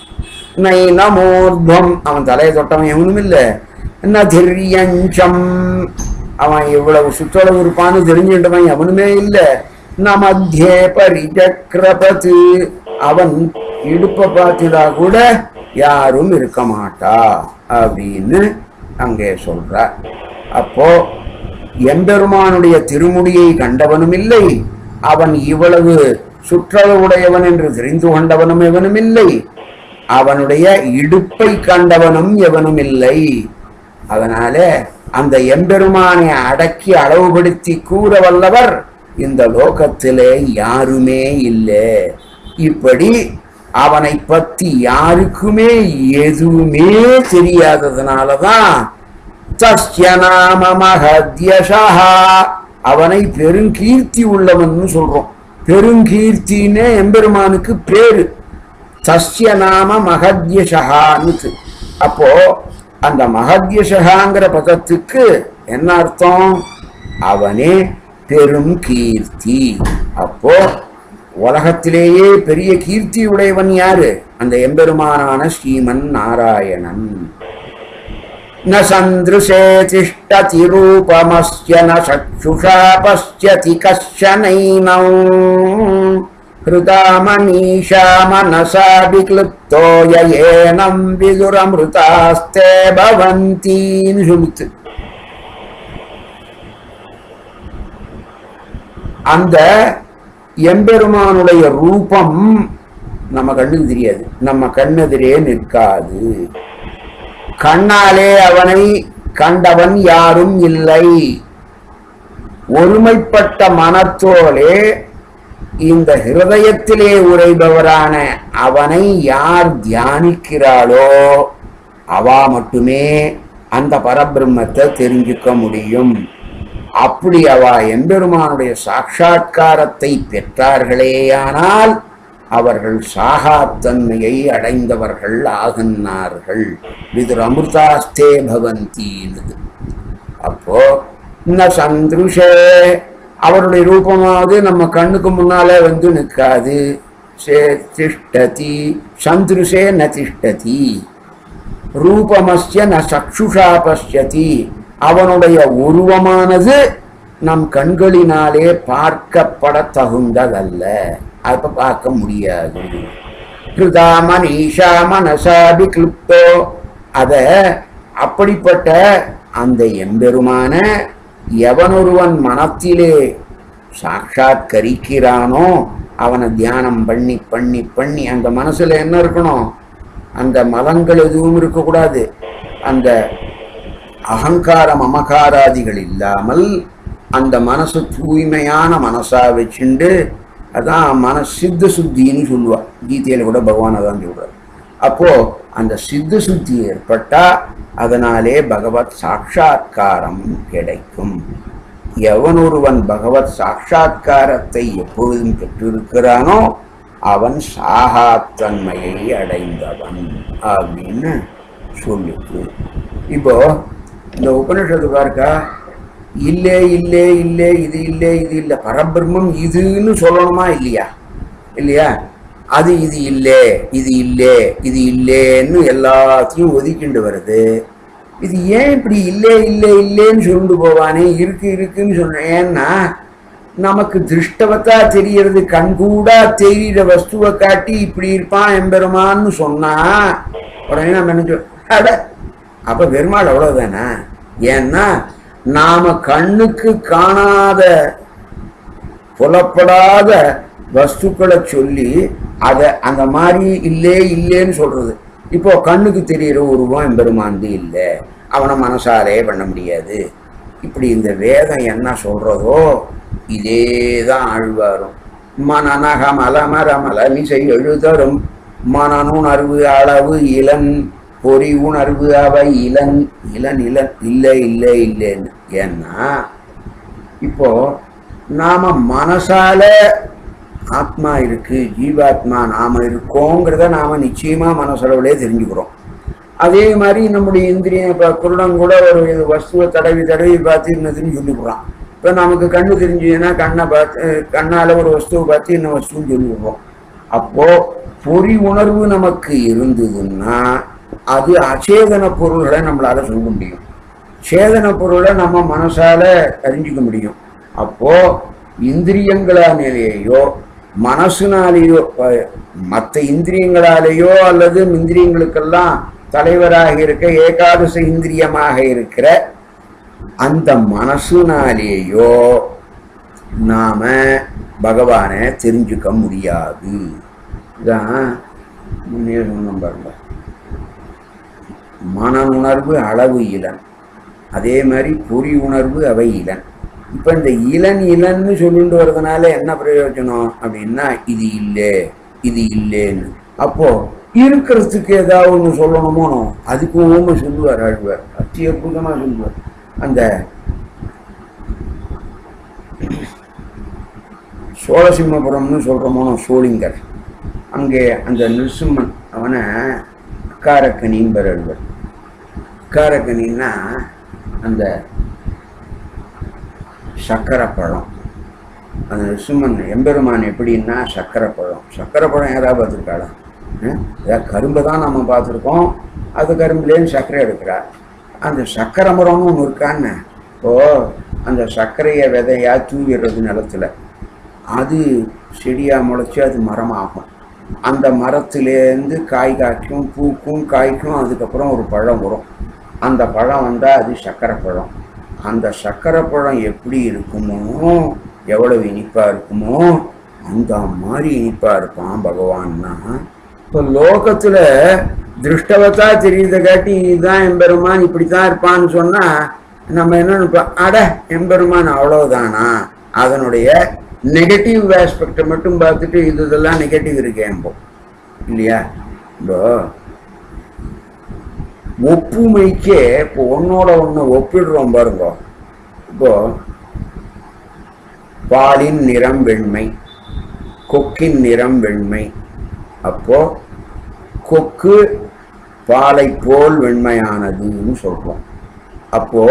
நைனமூர்தம் அவன் தலையை தொட்டவன் எவனும் இல்லை நதிரியஞ்சம் அவன் இவ்வளவு சுற்றளவு இருப்பான்னு தெரிஞ்சுட்டவன் எவனுமே இல்லை ந மத்தியே பரிஜக்ரபத்து அவன் இடுப்பை பார்த்துடா கூட யாரும் இருக்க மாட்டா அப்படின்னு அங்கே சொல்றார் அப்போ எம்பெருமானுடைய திருமுடியை கண்டவனும் இல்லை அவன் இவ்வளவு சுற்றளவுடையவன் என்று தெரிந்து கொண்டவனும் எவனும் இல்லை அவனுடைய இடுப்பை கண்டவனும் எவனும் இல்லை அதனால அந்த எம்பெருமானை அடக்கி அளவுபடுத்தி கூற வல்லவர் இந்த லோகத்திலே யாருமே இல்லை இப்படி அவனை பத்தி யாருக்குமே எதுவுமே தெரியாததுனாலதான் தஸ்ய நாம மகத்யஷா அவனை பெருங்கீர்த்தி உள்ளவன் சொல்றோம் பெருங்கீர்த்தின்னு எம்பெருமானுக்கு பேரு தஸ்ய நாம மகத்யஷகான்னு அப்போ அந்த மகத்யஷகாங்கிற பதத்துக்கு என்ன அர்த்தம் அவனே பெரும் கீர்த்தி அப்போ உலகத்திலேயே பெரிய கீர்த்தி உடையவன் யாரு அந்த எம்பெருமானான ஸ்ரீமன் நாராயணன் न सन्दृशे तिष्ठति रूपमस्य न चक्षुषा पश्यति कश्चनैनौ हृदा मनीषा मनसा विक्लुप्तो येनं विदुरमृतास्ते भवन्तीन् சொல்லுது அந்த எம்பெருமானுடைய ரூபம் நம்ம கண்ணுக்கு தெரியாது நம்ம கண்ணெதிரே நிற்காது கண்ணாலே அவனை கண்டவன் யாரும் இல்லை ஒருமைப்பட்ட மனத்தோலே இந்த ஹிருதயத்திலே உரைபவரான அவனை யார் தியானிக்கிறாளோ அவா மட்டுமே அந்த பரபிரம்மத்தை தெரிஞ்சுக்க முடியும் அப்படி அவா எம்பெருமானுடைய சாட்சா்காரத்தை பெற்றார்களேயானால் அவர்கள் சாகாத்தன்மையை அடைந்தவர்கள் ஆகின்றார்கள் இது அமிர்தாஸ்தே பவந்தின்னு அப்போ ந சந்திருஷே அவருடைய ரூபமாவது நம்ம கண்ணுக்கு முன்னாலே வந்து நிற்காது சே திஷ்டதி சந்திருஷே ந திஷ்டதி ரூபமஸ்ய ந சக்ஷுஷா பஷ்யதி அவனுடைய உருவமானது நம் கண்களினாலே பார்க்கப்பட தகுந்ததல்ல அப்ப பார்க்க முடியாது ஹிருதா மனிஷா மனசா விக்லுப்தோ அத அப்படிப்பட்ட அந்த எம்பெருமான எவனொருவன் மனத்திலே சாட்சாத்கரிக்கிறானோ அவனை தியானம் பண்ணி பண்ணி பண்ணி அந்த மனசுல என்ன இருக்கணும் அந்த மலங்கள் எதுவும் இருக்கக்கூடாது அந்த அகங்காரம் அமகாராதிகள் இல்லாமல் அந்த மனசு தூய்மையான மனசா வச்சுண்டு அதான் மன சித்த சுத்தின்னு சொல்லுவா கீதையில கூட பகவான் அதான் சொல்றார் அப்போ அந்த சித்த சுத்தி ஏற்பட்டா அதனாலே பகவத் சாட்சா்காரம் கிடைக்கும் எவனொருவன் பகவத் சாட்சா்காரத்தை எப்பொழுதும் பெற்றிருக்கிறானோ அவன் சாகாத்தன்மையை அடைந்தவன் அப்படின்னு சொல்லிட்டு இப்போ இந்த உபனிஷத்து பார்க்கா இல்லே இல்லே இல்லே இது இல்லை இது இல்லை பரபிரம்மம் இதுன்னு சொல்லணுமா இல்லையா இல்லையா அது இது இல்லை இது இல்லை இது இல்லேன்னு எல்லாத்தையும் ஒதுக்கிண்டு வருது இது ஏன் இப்படி இல்லை இல்லை இல்லைன்னு சொல்லிட்டு போவானே இருக்கு இருக்குன்னு சொல்றேன் ஏன்னா நமக்கு திருஷ்டவத்தா தெரியறது கண்கூடா தெரியிற வஸ்துவை காட்டி இப்படி இருப்பான் எம்பெருமான்னு சொன்னா உடனே நம்ம என்ன சொல் அட அப்ப பெருமாள் அவ்வளவுதானே ஏன்னா நாம கண்ணுக்கு காணாத புலப்படாத வஸ்துக்களை சொல்லி அதை அந்த மாதிரி இல்லே இல்லேன்னு சொல்றது இப்போ கண்ணுக்கு தெரியிற உருவம் எம்பெருமாந்து இல்லை அவனை மனசாலே பண்ண முடியாது இப்படி இந்த வேதம் என்ன சொல்றதோ இதே தான் ஆழ்வாரும் மனநகம் அலமரமல மிசை எழுதரும் மனனுணர்வு அளவு இளன் பொறி உணர்வு அவை இளன் இளன் இளன் இல்லை இல்லை இல்லைன்னு ஏன்னா இப்போ நாம மனசால ஆத்மா இருக்கு ஜீவாத்மா நாம இருக்கோங்கிறத நாம நிச்சயமா மனசளவுலே தெரிஞ்சுக்கிறோம் அதே மாதிரி நம்முடைய இந்திரியம் இப்போ குருடன் கூட ஒரு இது வஸ்துவை தடவி தடவி பார்த்து இன்னதுன்னு சொல்லிவிடுறான் இப்போ நமக்கு கண்ணு தெரிஞ்சுதுன்னா கண்ணை பார்த்து கண்ணால் ஒரு வஸ்துவை பார்த்து இன்னும் வஸ்துன்னு சொல்லிவிடுறோம் அப்போ பொறி உணர்வு நமக்கு இருந்ததுன்னா அது அச்சேதன பொருள்களை நம்மளால சொல்ல முடியும் சேதன பொருளை நம்ம மனசால அறிஞ்சிக்க முடியும் அப்போ இந்திரியங்களாலேயோ மனசுனாலேயோ மற்ற இந்திரியங்களாலேயோ அல்லது இந்திரியங்களுக்கெல்லாம் தலைவராக இருக்க ஏகாதச இந்திரியமாக இருக்கிற அந்த மனசுனாலேயோ நாம பகவானை தெரிஞ்சுக்க முடியாது இதான் முன்னே சொன்னோம் பாருங்க மன உணர்வு அளவு இளன் அதே மாதிரி பொறி உணர்வு அவை இளன் இப்போ இந்த இளன் இளன்னு சொல்லிட்டு வர்றதுனால என்ன பிரயோஜனம் அப்படின்னா இது இல்லை இது இல்லைன்னு அப்போ இருக்கிறதுக்கு ஏதாவது ஒன்று சொல்லணுமோ அதுக்கும் ஓம சொல்லுவார் ஆழ்வார் அத்தி அற்புதமாக சொல்லுவார் அந்த சோழசிம்மபுரம்னு சொல்கிறோமோனோ சோழிங்கர் அங்கே அந்த நிருசிம்மன் அவனை அக்காரக்கனிம்பர் எழுவர் அக்காரக்கனின்னா அந்த சக்கரை பழம் அந்த நிருசிம்மன் எம்பெருமான் எப்படின்னா சக்கரை பழம் சக்கரை பழம் யாராவது பார்த்துருக்காளா ஏதாவது கரும்பை தான் நம்ம பார்த்துருக்கோம் அது கரும்புலேருந்து சர்க்கரை எடுக்கிறா அந்த சக்கரை மரம்னு ஒன்று இருக்கான்னு இப்போ அந்த சர்க்கரையை விதையா தூவிடுறது நிலத்துல அது செடியாக முளைச்சி அது மரமாகும் அந்த மரத்துலேருந்து காய் காய்க்கும் பூக்கும் காய்க்கும் அதுக்கப்புறம் ஒரு பழம் வரும் அந்த பழம் வந்தால் அது சக்கரை பழம் அந்த சக்கரை பழம் எப்படி இருக்குமோ எவ்வளவு இனிப்பாக இருக்குமோ அந்த மாதிரி இனிப்பாக இருப்பான் பகவான்னா இப்போ லோகத்தில் திருஷ்டவத்தா தெரியுத காட்டி இதுதான் எம்பெருமான் இப்படி தான் இருப்பான்னு சொன்னால் நம்ம என்ன நினைப்போம் அட எம்பெருமான் அவ்வளவுதானா அதனுடைய நெகட்டிவ் ஆஸ்பெக்டை மட்டும் பார்த்துட்டு இது இதெல்லாம் நெகட்டிவ் இருக்கேன்போம் இல்லையா இப்போ ஒப்புமைக்கே இப்போ ஒன்னோட ஒன்று ஒப்பிடுறோம் பாருங்க இப்போ பாலின் நிறம் வெண்மை கொக்கின் நிறம் வெண்மை அப்போ கொக்கு பாலை போல் வெண்மையானதுன்னு சொல்றோம் அப்போ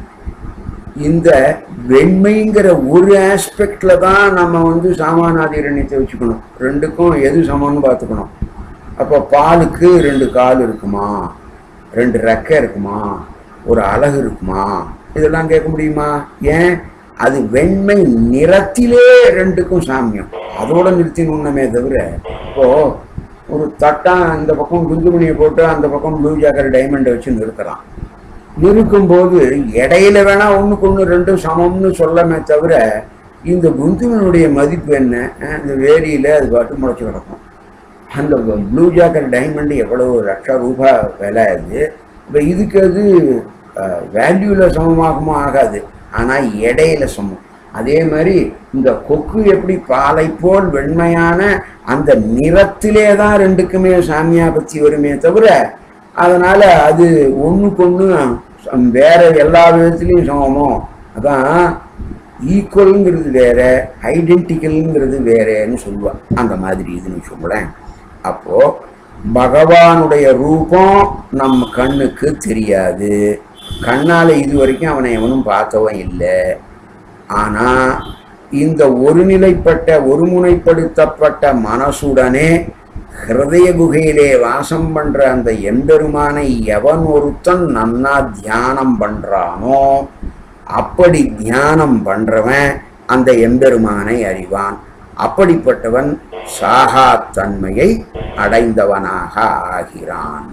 இந்த வெண்மைங்கிற ஒரு ஆஸ்பெக்ட்ல தான் நம்ம வந்து சாமானாதிரண்யத்தை வச்சுக்கணும் ரெண்டுக்கும் எது சமம்னு பார்த்துக்கணும் அப்போ பாலுக்கு ரெண்டு கால் இருக்குமா ரெண்டு ரெக்கை இருக்குமா ஒரு அழகு இருக்குமா இதெல்லாம் கேட்க முடியுமா ஏன் அது வெண்மை நிறத்திலே ரெண்டுக்கும் சாமியம் அதோட நிறுத்தினுமே தவிர இப்போ ஒரு தட்டான் இந்த பக்கம் குந்துமணியை போட்டு அந்த பக்கம் ப்ளூ ஜாக்கர் டைமண்டை வச்சு நிறுத்தலாம் நிற்கும்போது இடையில வேணா ஒண்ணுக்கு ஒண்ணு ரெண்டும் சமம்னு சொல்லமே தவிர இந்த குந்துமனுடைய மதிப்பு என்ன அஹ் இந்த வேரியில அது பாட்டு முளைச்சு கிடக்கும் அந்த ப்ளூ ஜாக்கர் டைமண்ட் எவ்வளவு லட்ச ரூபாய் விலை அது இப்போ இதுக்கு அது வேல்யூவில் சமமாகுமோ ஆகாது ஆனால் இடையில சமம் அதே மாதிரி இந்த கொக்கு எப்படி பாலை போல் வெண்மையான அந்த நிறத்திலே தான் ரெண்டுக்குமே சாமியாபத்தி வருமே தவிர அதனால அது ஒண்ணுக்கு ஒண்ணு சம்- வேற எல்லா விதத்துலையும் சமமோ அதான் ஈக்குவலுங்கிறது வேற ஐடென்டிக்கல்ங்கிறது வேறன்னு சொல்லுவா அந்த மாதிரி இதுன்னு சொல்லுறேன் அப்போ பகவானுடைய ரூபம் நம்ம கண்ணுக்கு தெரியாது கண்ணால இது வரைக்கும் அவனை எவனும் பார்த்தவன் இல்லை ஆனா இந்த ஒருநிலைப்பட்ட ஒருமுனைப்படுத்தப்பட்ட மனசுடனே ஹிருதய குகையிலே வாசம் பண்ற அந்த எம்பெருமானை எவன் ஒருத்தன் நன்னா தியானம் பண்றானோ அப்படி தியானம் பண்றவன் அந்த எம்பெருமானை அறிவான் அப்படிப்பட்டவன் சாகா தன்மையை அடைந்தவனாக ஆகிறான்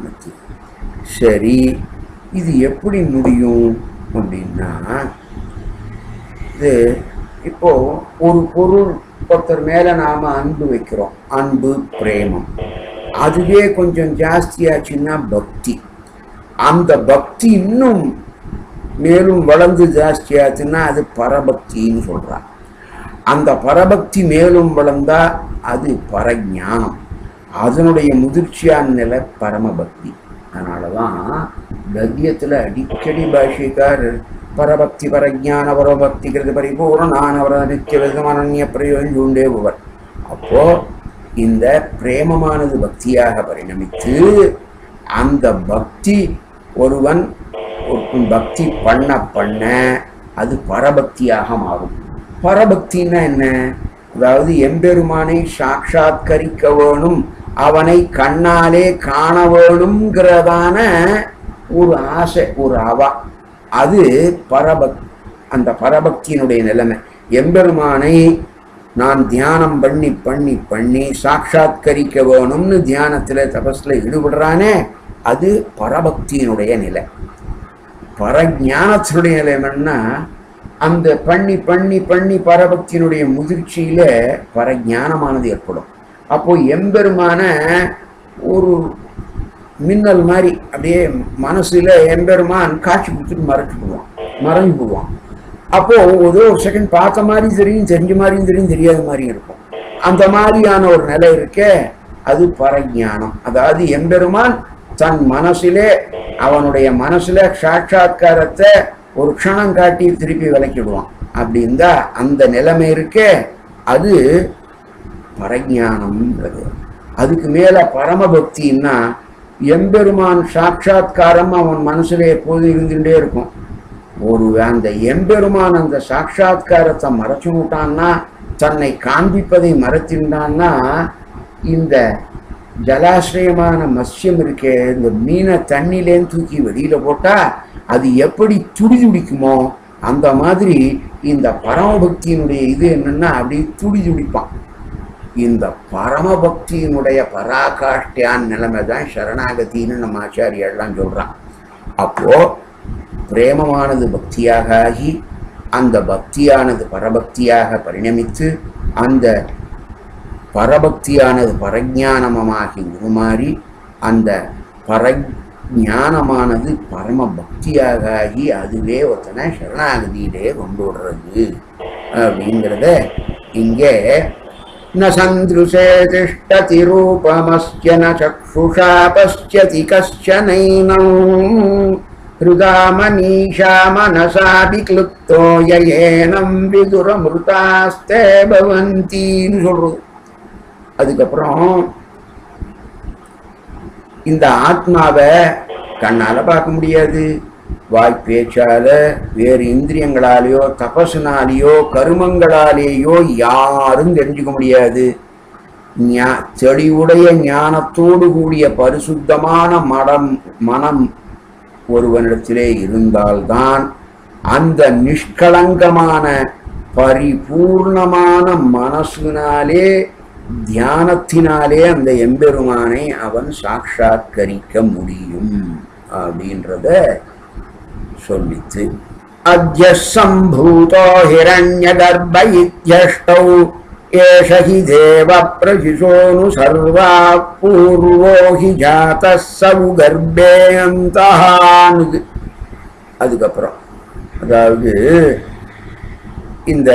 சரி இது எப்படி முடியும் அப்படின்னா இது இப்போ ஒரு பொருள் ஒருத்தர் மேல நாம அன்பு வைக்கிறோம் அன்பு பிரேமம் அதுவே கொஞ்சம் ஜாஸ்தியாச்சுன்னா பக்தி அந்த பக்தி இன்னும் மேலும் வளர்ந்து ஜாஸ்தியாச்சுன்னா அது பரபக்தின்னு சொல்றான் அந்த பரபக்தி மேலும் வளர்ந்தா அது பரஞானம் அதனுடைய முதிர்ச்சியான நிலை பரமபக்தி அதனாலதான் கத்தியத்துல அடிக்கடி பாஷிக்காரர் பரபக்தி பரஜான பரபக்தி கிருத பரிபூர்ணானவர நித்திய விதமனன்ய பிரயோகம் உண்டேபவர் அப்போ இந்த பிரேமமானது பக்தியாக பரிணமித்து அந்த பக்தி ஒருவன் ஒரு பக்தி பண்ண பண்ண அது பரபக்தியாக மாறும் பரபக்தின்னா என்ன அதாவது எம்பெருமானை சாட்சாத்கரிக்க வேணும் அவனை கண்ணாலே காண வேணுங்கிறதான ஒரு ஆசை ஒரு அவா அது பரபக் அந்த பரபக்தியினுடைய நிலைமை எம்பெருமானை நான் தியானம் பண்ணி பண்ணி பண்ணி சாட்சாத்கரிக்க வேணும்னு தியானத்துல தபஸ்ல ஈடுபடுறானே அது பரபக்தியினுடைய நிலை பரஞானத்தினுடைய நிலை என்னன்னா அந்த பண்ணி பண்ணி பண்ணி பரபக்தியினுடைய முதிர்ச்சியில பரஞானமானது ஏற்படும் அப்போ எம்பெருமான ஒரு மின்னல் மாதிரி அப்படியே மனசுல எம்பெருமான் காட்சி கொடுத்துட்டு மறைச்சு போடுவான் மறைஞ்சு போடுவான் அப்போ ஏதோ ஒரு செகண்ட் பார்த்த மாதிரி தெரியும் தெரிஞ்ச மாதிரியும் தெரியும் தெரியாத மாதிரியும் இருக்கும் அந்த மாதிரியான ஒரு நிலை இருக்கே அது பரஞானம் அதாவது எம்பெருமான் தன் மனசிலே அவனுடைய மனசுல சாட்சாத்காரத்தை ஒரு க்ஷணம் காட்டி திருப்பி விளக்கிடுவான் அப்படி இருந்தா அந்த நிலைமை இருக்கே அது பரஞானம்ன்றது அதுக்கு மேல பரமபக்தின்னா எம்பெருமான் சாட்சாத்காரம் அவன் மனசுல எப்போதும் இருந்துட்டே இருக்கும் ஒரு அந்த எம்பெருமான் அந்த சாட்சாத்காரத்தை மறைச்சு விட்டான்னா தன்னை காண்பிப்பதை மறைத்திருந்தான்னா இந்த ஜலாசிரயமான மத்யம் இருக்கே இந்த மீனை தண்ணிலேன்னு தூக்கி வெளியில போட்டா அது எப்படி துடி துடிக்குமோ அந்த மாதிரி இந்த பரமபக்தியினுடைய இது என்னன்னா அப்படி துடி துடிப்பான் இந்த பரமபக்தியினுடைய பராகாஷ்டியான் நிலைமை தான் சரணாகத்தின்னு நம்ம ஆச்சாரியெல்லாம் சொல்றான் அப்போ பிரேமமானது பக்தியாக ஆகி அந்த பக்தியானது பரபக்தியாக பரிணமித்து அந்த பரபக்தியானது பரஜானமமாகி உருமாறி அந்த பரஞானமானது பரம பக்தியாக ஆகி அதுவே ஒருத்தனை சரணாகதியிலே கொண்டு விடுறது அப்படிங்கிறத இங்கே ந சந்திருஷே திஷ்டதி ரூபமஸ்ய ந சக்ஷுஷா பசியதி கஷ்டனைனம் ஹிருதா மனீஷா மனசாபி கிளுப்தோ யேனம் விதுரமிருதாஸ்தே பவந்தின்னு சொல்றது அதுக்கப்புறம் இந்த ஆத்மாவை கண்ணால பார்க்க முடியாது வாய் பேச்சால வேறு இந்திரியங்களாலேயோ தபசுனாலேயோ கருமங்களாலேயோ யாரும் தெரிஞ்சுக்க முடியாது ஞா- தெளிவுடைய ஞானத்தோடு கூடிய பரிசுத்தமான மடம் மனம் ஒருவனிடத்திலே இருந்தால்தான் அந்த நிஷ்கலங்கமான பரிபூர்ணமான மனசுனாலே தியானத்தினாலே அந்த எம்பெருமானை அவன் சாட்சாத்கரிக்க முடியும் அப்படின்றத சொல்லித்து அத்ய சம்பூதோ ஹிரண்ய கர்ப்ப இத்யஷ்டௌ ஏஷ ஹி தேவ பிரசிசோனு சர்வா பூர்வோ ஹி ஜாத சவு கர்ப்பேந்தான்னு அதுக்கப்புறம் அதாவது இந்த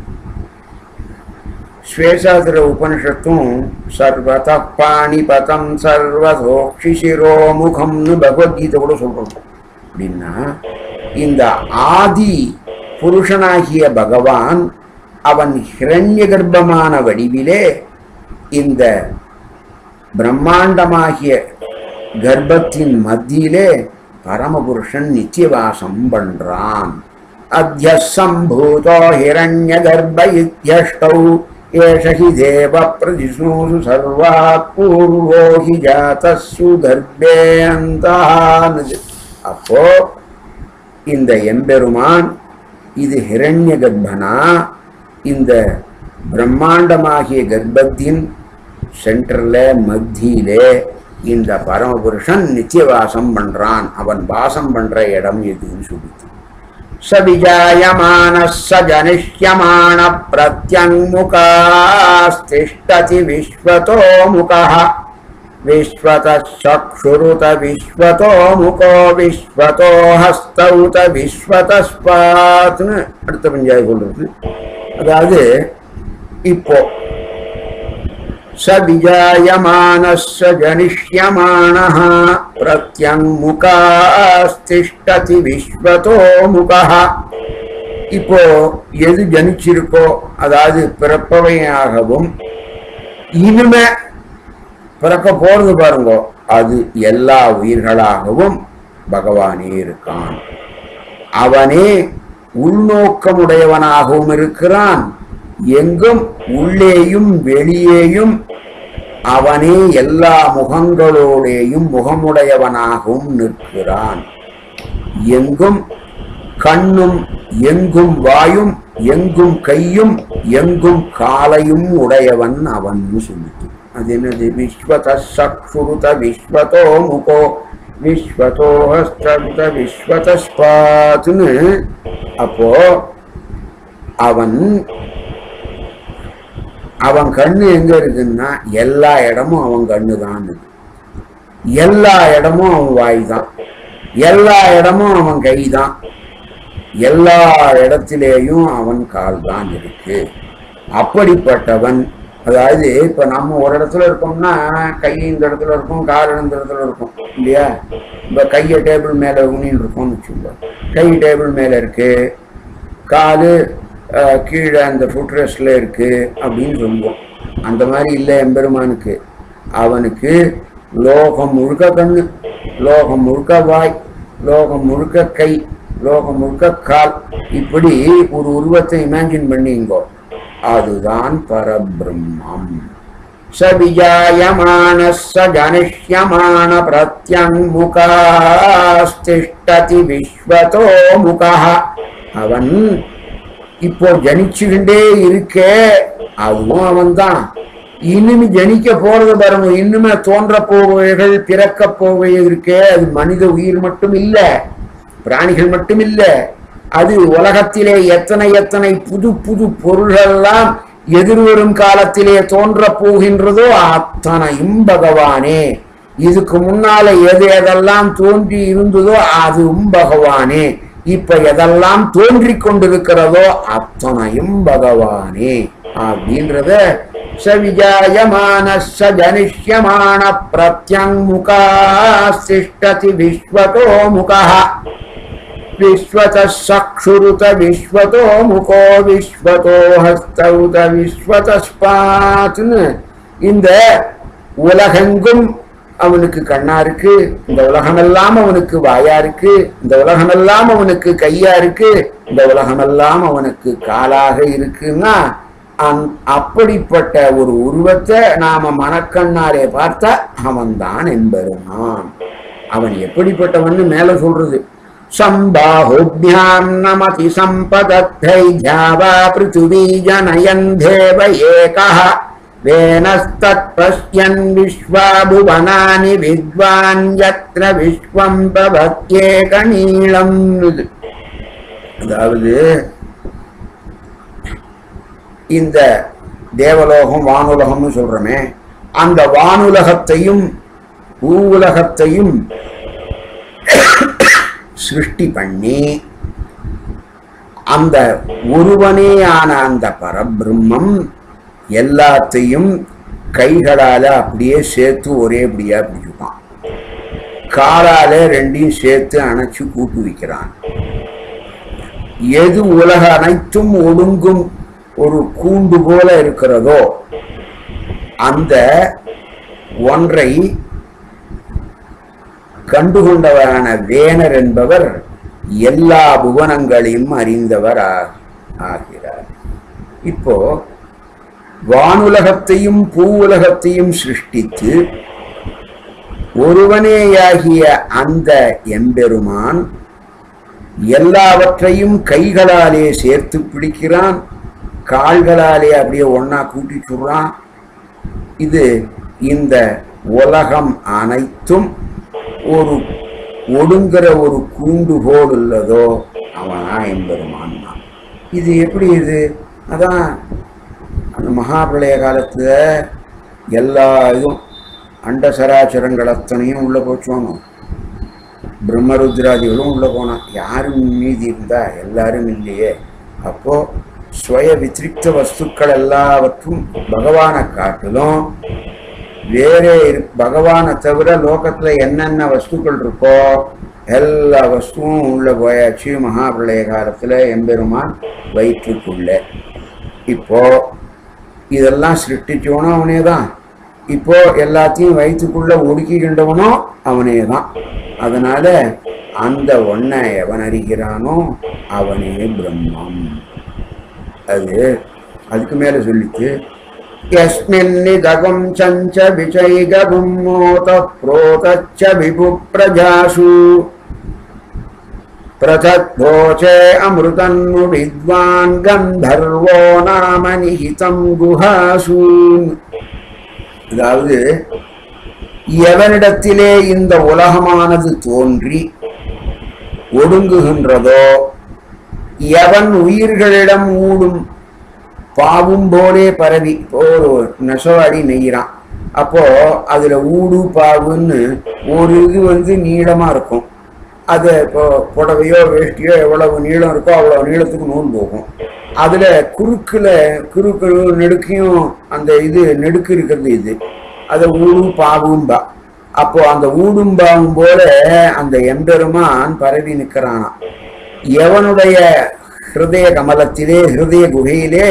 ஸ்வேசாதிர உபனிஷத்தும் சர்வத பாணிபதம் சர்வதோக்ஷி சிரோமுகம்னு பகவத்கீதை கூட சொல்றோம் அப்படின்னா இந்த ஆதி புருஷனாகிய பகவான் அவன் ஹிரண்ய கர்ப்பமான வடிவிலே இந்த பிரம்மாண்டமாகிய கர்ப்பத்தின் மத்தியிலே பரமபுருஷன் நித்தியவாசம் பண்றான் அத்திய சம்பூதோ ஹிரண்ய கர்ப்ப இத்யஷ்டௌ ஏஷ ஹி தேவ பிரதிஷ்ணூசு சர்வாத் பூர்வோ ஹி ஜாதஸ்ஸு கர்ப்பே அந்தானது அப்போ இந்த எம்பெருமான் இது ஹிரண்ய கர்ப்பனா இந்த பிரம்மாண்டமாகிய கர்ப்பத்தின் சென்டர்ல மத்தியிலே இந்த பரமபுருஷன் நித்தியவாசம் பண்றான் அவன் வாசம் பண்ற இடம் எதுன்னு சொல்லிட்டு சவிஜாயமான ச ஜனிஷ்யமான பிரத்யங்முகாஸ்திஷ்டதி விஸ்வதோ முகா विश्वतः चक्षुरुत विश्वतो मुको विश्वतो हस्तौत விஸ்வதஸ்பாத்னு அடுத்த பஞ்சாயத்து சொல்றது அதாவது இப்போ स विजायमानः स जनिष्यमाणः प्रत्यङ्मुखास्तिष्ठति விஸ்வதோ முகः இப்போ எது ஜனிச்சிருக்கோ அதாவது பிறப்பவையாகவும் இனிமே பிறக்க போறது பாருங்க அது எல்லா உயிர்களாகவும் பகவானே இருக்கான் அவனே உள்நோக்கமுடையவனாகவும் இருக்கிறான் எங்கும் உள்ளேயும் வெளியேயும் அவனே எல்லா முகங்களோடேயும் முகமுடையவனாகவும் நிற்கிறான் எங்கும் கண்ணும் எங்கும் வாயும் எங்கும் கையும் எங்கும் காலையும் உடையவன் அவன் சொல்லிட்டு அது என்னது விஸ்வத சக்ஷுருத விஸ்வதோ முகோ விஸ்வதோ ஹஸ்தருத விஸ்வதஸ்பாத்துன்னு அப்போ அவன் அவன் கண்ணு எங்க இருக்குன்னா எல்லா இடமும் அவன் கண்ணு தான் எல்லா இடமும் அவன் வாய் தான் எல்லா இடமும் அவன் கை தான் எல்லா இடத்திலேயும் அவன் கால் தான் இருக்கு அப்படிப்பட்டவன் அதாவது இப்ப நம்ம ஒரு இடத்துல இருக்கோம்னா கை இந்த இடத்துல இருக்கும் கால் இந்த இடத்துல இருக்கும் இல்லையா இப்ப கையை டேபிள் மேல ஊனின்னு இருக்கோம்னு வச்சுக்கோ கை டேபிள் மேல இருக்கு காலு அஹ், கீழே அந்த ஃபுட்ரெஸ்ட்ல இருக்கு அப்படின்னு சொல்லுவோம் அந்த மாதிரி இல்லை எம்பெருமானுக்கு அவனுக்கு லோகம் முழுக்க கண்ணு லோகம் முழுக்க வாய் லோகம் முழுக்க கை லோகம் முழுக்க கால் இப்படி ஒரு உருவத்தை இமேஜின் பண்ணிங்கோ அதுதான் பரபிரம்மம் ச விஜாயமான ச ஜனிஷ்யமான பிரத்யங்முகாஸ்திஷ்டதி விஸ்வதோ முகா அவன் இப்போ ஜனிச்சுக்கிட்டே இருக்கே அதுவும் அவன்தான் இனிமே ஜனிக்க போறது பாருங்க இன்னுமே தோன்ற போவைகள் பிறக்க போவை இருக்கே அது மனித உயிர் மட்டும் இல்ல பிராணிகள் மட்டும் இல்ல அது உலகத்திலே எத்தனை எத்தனை புது புது பொருள்கள்லாம் எதிர்வரும் காலத்திலே தோன்ற போகின்றதோ அத்தனையும் பகவானே இதுக்கு முன்னால எது எதெல்லாம் தோன்றி இருந்ததோ அதுவும் பகவானே இப்ப எதெல்லாம் தோன்றிக் கொண்டிருக்கிறதோ அத்தனையும் பகவானே அப்படின்றத சவிஜாயமான ச ஜனிஷ்யமான பிரத்யங்முகா சிஷ்டதி விஸ்வதோ முகா விஸ்வத சக்ஷுருத விஸ்வதோ முகோ விஸ்வதோ ஹஸ்தௌத விஸ்வதஸ்பாத்னு இந்த உலகெங்கும் அவனுக்கு கண்ணா இருக்கு இந்த உலகமெல்லாம் அவனுக்கு வாயா இருக்கு இந்த உலகமெல்லாம் அவனுக்கு கையா இருக்கு இந்த உலகமெல்லாம் அவனுக்கு காலாக இருக்குன்னா அந் அப்படிப்பட்ட ஒரு உருவத்தை நாம மனக்கண்ணாலே பார்த்தா அவன்தான் என்பருமான் அவன் எப்படிப்பட்டவன்னு மேல சொல்றது சம்பாஹுபியாம் நமதி சம்பதத்தை ஜாவா பிருத்திவி ஜனயன் தேவ ஏகः வேனஸ்தத் பஷ்யன் விஸ்வாபுவனானி வித்வான் யத்ர விஸ்வம் பவத்யேக நீளம் அதாவது இந்த தேவலோகம் வானுலகம்னு சொல்றோமே அந்த வானுலகத்தையும் பூவுலகத்தையும் சிருஷ்டி பண்ணி அந்த ஒருவனேயான அந்த பரபிரம்மம் எல்லாத்தையும் கைகளால அப்படியே சேர்த்து ஒரே படியா பிடிச்சுப்பான் காலால ரெண்டையும் சேர்த்து அணைச்சு கூட்டு வைக்கிறான் எது உலக அனைத்தும் ஒடுங்கும் ஒரு கூண்டு போல இருக்கிறதோ அந்த ஒன்றை கண்டுகொண்டவரான வேணர் என்பவர் எல்லா புவனங்களையும் அறிந்தவர் ஆ- ஆகிறார் இப்போ வானுலகத்தையும் பூவுலகத்தையும் சிருஷ்டித்து ஒருவனேயாகிய அந்த எம்பெருமான் எல்லாவற்றையும் கைகளாலே சேர்த்து பிடிக்கிறான் கால்களாலே அப்படியே ஒண்ணா கூட்டி சொல்றான் இது இந்த உலகம் அனைத்தும் ஒரு ஒடுங்கிற ஒரு கூண்டு போல் உள்ளதோ அவனா எம்பெருமான் தான் இது எப்படி இது அதான் அந்த மகாபிரளய காலத்துல எல்லா இதுவும் அண்ட சராச்சரங்கள் அத்தனையும் உள்ள போச்சோனும் பிரம்மருத்ராதிகளும் உள்ள போனான் யாரும் மீதி இருந்தா எல்லாரும் இல்லையே அப்போ ஸ்வய வித்திரிக்த வஸ்துக்கள் எல்லாவற்றும் பகவானை காட்டிலும் வேறே இரு- பகவானை தவிர லோகத்துல என்னென்ன வஸ்துக்கள் இருக்கோ எல்லா வஸ்துவும் உள்ள போயாச்சு மகாபிரளய காலத்துல எம்பெருமான் வயிற்றுக்குள்ள இப்போ இதெல்லாம் சிருஷ்டிச்சவனும் அவனே தான் இப்போ எல்லாத்தையும் வயிற்றுக்குள்ள ஒடுக்கிக்கின்றவனும் அவனே தான் அதனால அந்த ஒன்றை எவன் அறிகிறானோ அவனே பிரம்மம் அது அதுக்கு மேல சொல்லிச்சு யஸ்மின்னிதகம் சஞ்ச விஜைககும் மோத புரோதச்ச விபு பிரஜாசு பிரதத்வோச்சே அமிர்தன்னு வித்வான் கந்தர்வோ நாம நிஹிதம் குஹாசூன் அதாவது எவனிடத்திலே இந்த உலகமானது தோன்றி ஒடுங்குகின்றதோ எவன் உயிர்களிடம் ஊடும் பாவும் போலே பரவி இப்போ ஒரு நெசவாடி நெய்கிறான் அப்போ அதுல ஊடு பாவுன்னு ஒரு இது வந்து நீளமா இருக்கும் அது இப்போ புடவையோ வேஷ்டியோ எவ்வளவு நீளம் இருக்கோ அவ்வளவு நீளத்துக்கு நூல் போகும் அதுல குறுக்குல குறுக்கு நெடுக்கையும் அந்த இது நெடுக்கு இருக்கிறது இது அதை ஊடு பாவும்பா அப்போ அந்த ஊடும் பாவும் போல அந்த எம்பெருமான் பரவி நிற்கிறானாம் எவனுடைய ஹிருதய கமலத்திலே ஹிருதய குகையிலே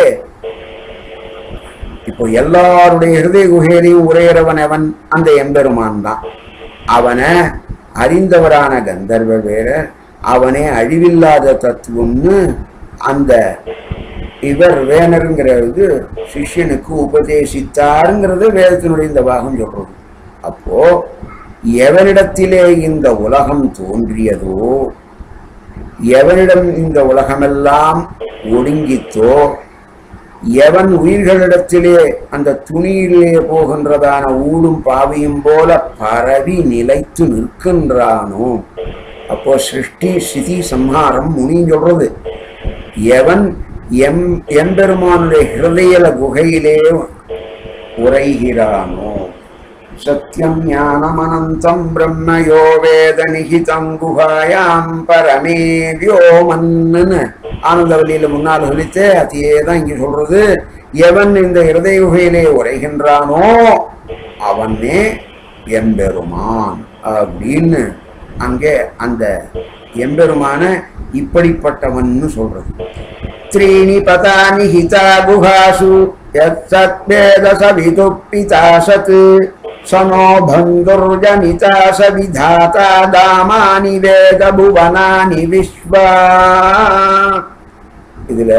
இப்போ எல்லாருடைய ஹிருதய குகையிலையும் உரையிறவன் அவன் அந்த எம்பெருமான் தான் அவனை அறிந்தவரான கந்தர்வ வேற அவனே அழிவில்லாத தத்துவம்னு அந்த இவர் வேணருங்கிற இது சிஷ்யனுக்கு உபதேசித்தாருங்கிறது வேதத்தினுடைய இந்த பாகம் சொல்றது அப்போ எவனிடத்திலே இந்த உலகம் தோன்றியதோ எவனிடம் இந்த உலகமெல்லாம் ஒடுங்கித்தோ எவன் உயிர்களிடத்திலே அந்த துணியிலே போகின்றதான ஊடும் பாவியும் போல பரவி நிலைத்து நிற்கின்றானோ அப்போ சிருஷ்டி சிதி சம்ஹாரம் முனின்னு சொல்றது எவன் எம் எம்பெருமானுடைய ஹிருதய குகையிலே உரைகிறானோ சத்யம் ஞானமனந்தம் பிரம்மயோ வேத நிகிதம் குஹாயாம் பரமே வியோமன்னு ஆனந்தவல்லியில முன்னால் சொல்லித்து அதையே தான் இங்க சொல்றது எவன் இந்த ஹிருதய குகையிலே உரைகின்றானோ அவனே எம்பெருமான் அப்படின்னு அங்கே அந்த எம்பெருமான இப்படிப்பட்டவன்னு சொல்றது त्रीणि पदानि हिता गुहासु यत्सद्वेद स विदुप्पिता सत् स नो भङ्गुर्जनिता स विधाता दामानि वेद भुवनानि विश्वा இதுல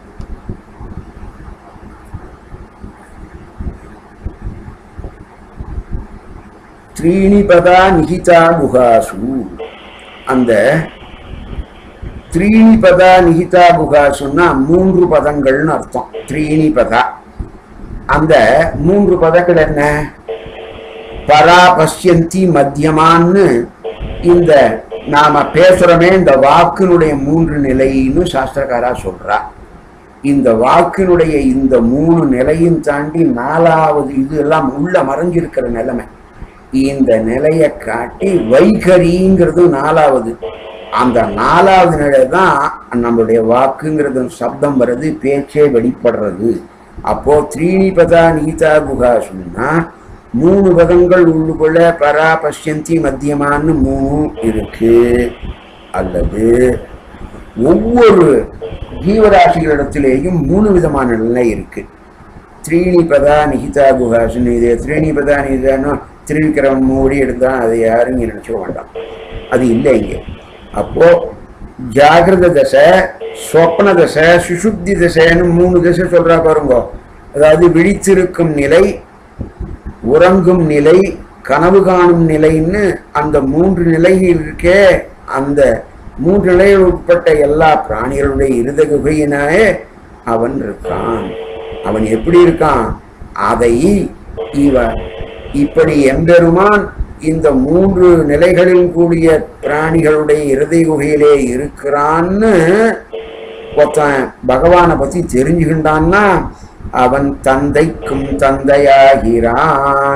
த்ரீணி பதா நிகிதா குஹாசு அந்த த்ரீணி பதா நிகிதா குகாசுன்னா மூன்று பதங்கள்னு அர்த்தம் த்ரீணி பதா அந்த மூன்று பதங்கள் என்ன பரா பஷ்யந்தி மத்தியமான்னு இந்த நாம பேசுறோமே இந்த வாக்கினுடைய மூன்று நிலைன்னு சாஸ்திரக்காரா சொல்றா இந்த வாக்கினுடைய இந்த மூணு நிலையும் தாண்டி நாலாவது இது எல்லாம் உள்ள மறைஞ்சிருக்கிற நிலைமை இந்த நிலையை காட்டி வைகரிங்கிறது நாலாவது அந்த நாலாவது நிலை தான் நம்மளுடைய வாக்குங்கிறது சப்தம் வர்றது பேச்சே வெளிப்படுறது அப்போ த்ரீணி பதா நீதா குகாசுன்னா மூணு பதங்கள் உள்ளுக்குள்ள பரா பஷ்யந்தி மத்தியமான்னு மூணு இருக்கு அல்லது ஒவ்வொரு ஜீவராசிகளிடத்திலேயும் மூணு விதமான நிலை இருக்கு த்ரீணி பதா நிகிதா குஹாசுன்னு இது த்ரீணி பதா நிகிதான்னு திருவிக்கிரவன் மூடி எடுத்தா அதை யாரும் இங்க நினைச்சுக்க வேண்டாம் அது இல்லை இங்க அப்போ ஜாகிரத தசை சொப்ன தசை சுசுப்தி தசைன்னு மூணு தசை சொல்றா பாருங்க அதாவது விழித்திருக்கும் நிலை உறங்கும் நிலை கனவு காணும் நிலைன்னு அந்த மூன்று நிலைகள் இருக்கே அந்த மூன்று நிலையில் உட்பட்ட எல்லா பிராணிகளுடைய இருத குகையினாலே அவன் இருக்கான் அவன் எப்படி இருக்கான் அதை இவ இப்படி எம்பெருமான் இந்த மூன்று நிலைகளில் கூடிய பிராணிகளுடைய இருதய குகையிலே இருக்கிறான்னு ஒருத்தன் பகவானை பத்தி தெரிஞ்சுக்கின்றான்னா அவன் தந்தைக்கும் தந்தையாகிறான்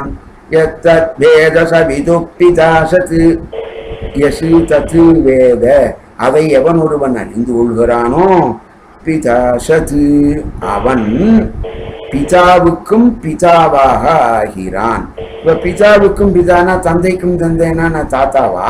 எத்தத் வேத சவிதுப்பிதாசத்து யசி தத்து வேத அதை எவன் ஒருவன் அறிந்து கொள்கிறானோ பிதாசத்து அவன் பிதாவுக்கும் பிதாவாக ஆகிறான் இப்ப பிதாவுக்கும் பிதானா தந்தைக்கும் தந்தைனா நான் தாத்தாவா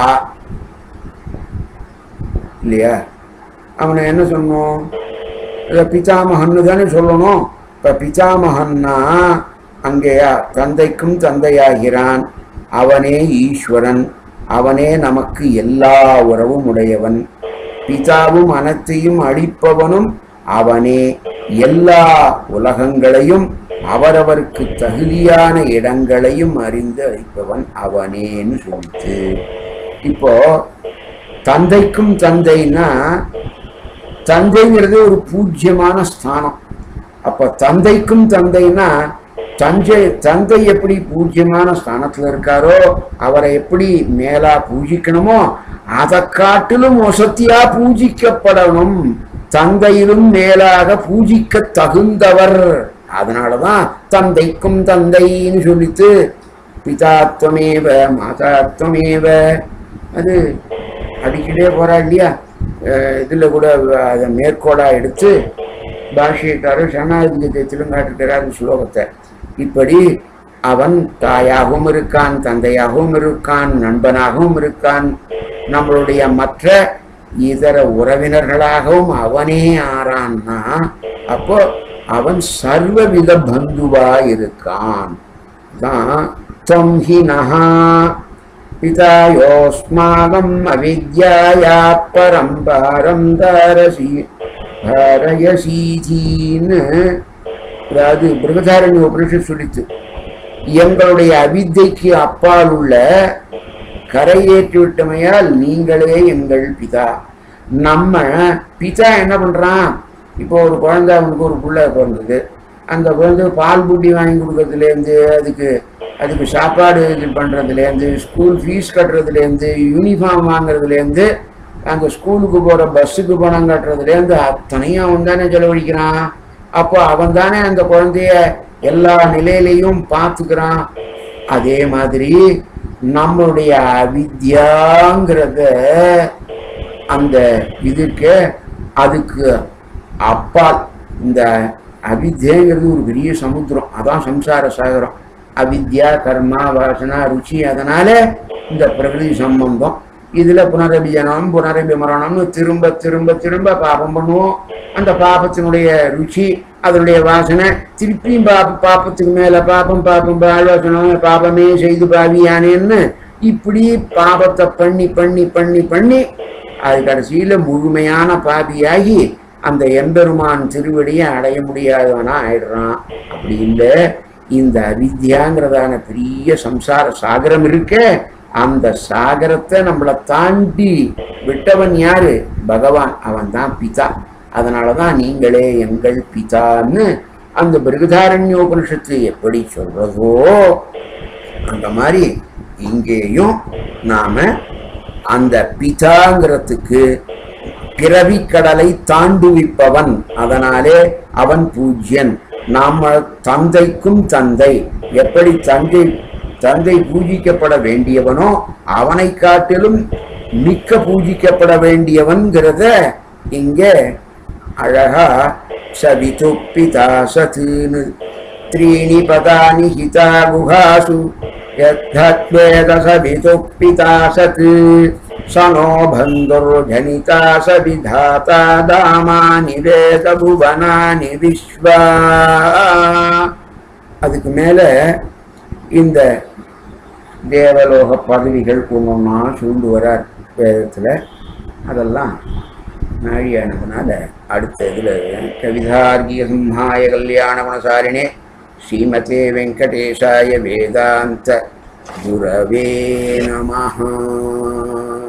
இல்லையா அவனை என்ன சொல்லணும் இதை பிதாமகன்னு தானே சொல்லணும் இப்ப பிதாமகன்னா அங்கேயா தந்தைக்கும் தந்தையாகிறான் அவனே ஈஸ்வரன் அவனே நமக்கு எல்லா உறவும் உடையவன் பிதாவும் அனைத்தையும் அளிப்பவனும் அவனே எல்லா உலகங்களையும் அவரவருக்கு தகுதியான இடங்களையும் அறிந்து அளிப்பவன் அவனேன்னு சொல்லிட்டு இப்போ தந்தைக்கும் தந்தைன்னா தந்தைங்கிறது ஒரு பூஜ்யமான ஸ்தானம் அப்ப தந்தைக்கும் தந்தைன்னா தஞ்சை தந்தை எப்படி பூஜ்யமான ஸ்தானத்துல இருக்காரோ அவரை எப்படி மேலா பூஜிக்கணுமோ அதை காட்டிலும் வசத்தியா பூஜிக்கப்படணும் தந்தையிலும் மேலாக பூஜிக்க தகுந்தவர் அதனாலதான் தந்தைக்கும் தந்தைன்னு சொல்லித்து பிதாத்வமேவ மாதாத்வமேவ அது அடிக்கிட்டே போறா இல்லையா அஹ் இதுல கூட அதை மேற்கோளா எடுத்து பாஷ்யக்காரர் சரணாதிபத்தியத்திலும் காட்டுகிறார் ஸ்லோகத்தை இப்படி அவன் தாயாகவும் இருக்கான் தந்தையாகவும் இருக்கான் நண்பனாகவும் இருக்கான் நம்மளுடைய மற்ற இதர உறவினர்களாகவும் அவனே ஆறான்னா அப்போ அவன் சர்வவித பந்துவா இருக்கான் தான் தொம் ஹி நகா பிதாயோஸ்மாகம் அவித்யாயா பரம்பாரம் தாரசி தாரயசீதீன்னு அதாவது பிருகதாரண்ய உபனிஷத் சொல்லித்து எங்களுடைய அவித்தைக்கு அப்பால் உள்ள கரையேற்றி விட்டமையால் நீங்களே எங்கள் பிதா நம்ம பிதா என்ன பண்றான் இப்போ ஒரு குழந்தை அவனுக்கு ஒரு புள்ள பிறந்தது அந்த குழந்தை பால் புட்டி வாங்கி கொடுக்கறதுலேருந்து அதுக்கு அதுக்கு சாப்பாடு இது பண்ணுறதுலேருந்து ஸ்கூல் ஃபீஸ் கட்டுறதுலேருந்து யூனிஃபார்ம் வாங்குறதுலேருந்து அந்த ஸ்கூலுக்கு போகிற பஸ்ஸுக்கு பணம் கட்டுறதுலேருந்து அத்தனையும் அவன் தானே செலவழிக்கிறான் அப்போ அவன் தானே அந்த குழந்தைய எல்லா நிலையிலையும் பார்த்துக்கிறான் அதே மாதிரி நம்மளுடைய அவித்யாங்கிறத அந்த இதுக்கு அதுக்கு அப்பால் இந்த அவித்யங்கிறது ஒரு பெரிய சமுத்திரம் அதான் சம்சார சாகரம் அவித்யா கர்மா வாசனா ருச்சி அதனால இந்த பிரகிருதி சம்பந்தம் இதுல புனரபிஜனம் புனரபி மரணம்னு திரும்ப திரும்ப திரும்ப பாபம் பண்ணுவோம் அந்த பாபத்தினுடைய ருச்சி அதனுடைய வாசனை திருப்பியும் பாப பாப்பத்துக்கு மேல பாப்பம் பாப்பம் ஆலோசனம் பாபமே செய்து பாவியானேன்னு இப்படி பாபத்தை பண்ணி பண்ணி பண்ணி பண்ணி அது கடைசியில முழுமையான பாபியாகி அந்த எம்பெருமான் திருவடியை அடைய முடியாதவனா ஆயிடுறான் அப்படி இல்லை இந்த அவித்யாங்கிறதான பெரிய சம்சார சாகரம் இருக்கே அந்த சாகரத்தை நம்மளை தாண்டி விட்டவன் யாரு பகவான் அவன் தான் பிதா அதனாலதான் நீங்களே எங்கள் பிதான்னு அந்த பிருகதாரண்யோபனிஷத்து எப்படி சொல்றதோ அந்த மாதிரி இங்கேயும் நாம அந்த பிதாங்கிறதுக்கு பிறவி கடலை தாண்டுவிப்பவன் அதனாலே அவன் பூஜ்யன் நாம தந்தைக்கும் தந்தை எப்படி தந்தை தந்தை பூஜிக்கப்பட வேண்டியவனோ அவனை காட்டிலும் மிக்க பூஜிக்கப்பட வேண்டியவன்கிறத இங்கே அழகா சவிது பிதா சத்துன்னு த்ரீணி பதானி ஹிதா குஹாசு यद्वेद सवितुः पिता सत् स नो बन्धुर्जनिता स विधाता दामानि वेद भुवनानि विश्वा அதுக்கு மேல இந்த தேவலோக பதவிகள் ஒன்றொன்னா சொல்லிட்டு வரார் வேதத்தில் அதெல்லாம் நாழியானதுனால அடுத்த இதில் கவிதார்கிய சிம்ஹாய கல்யாண குணசாரிணே ஸ்ரீமதே வெங்கடேஷாய வேதாந்த குரவே நமஹ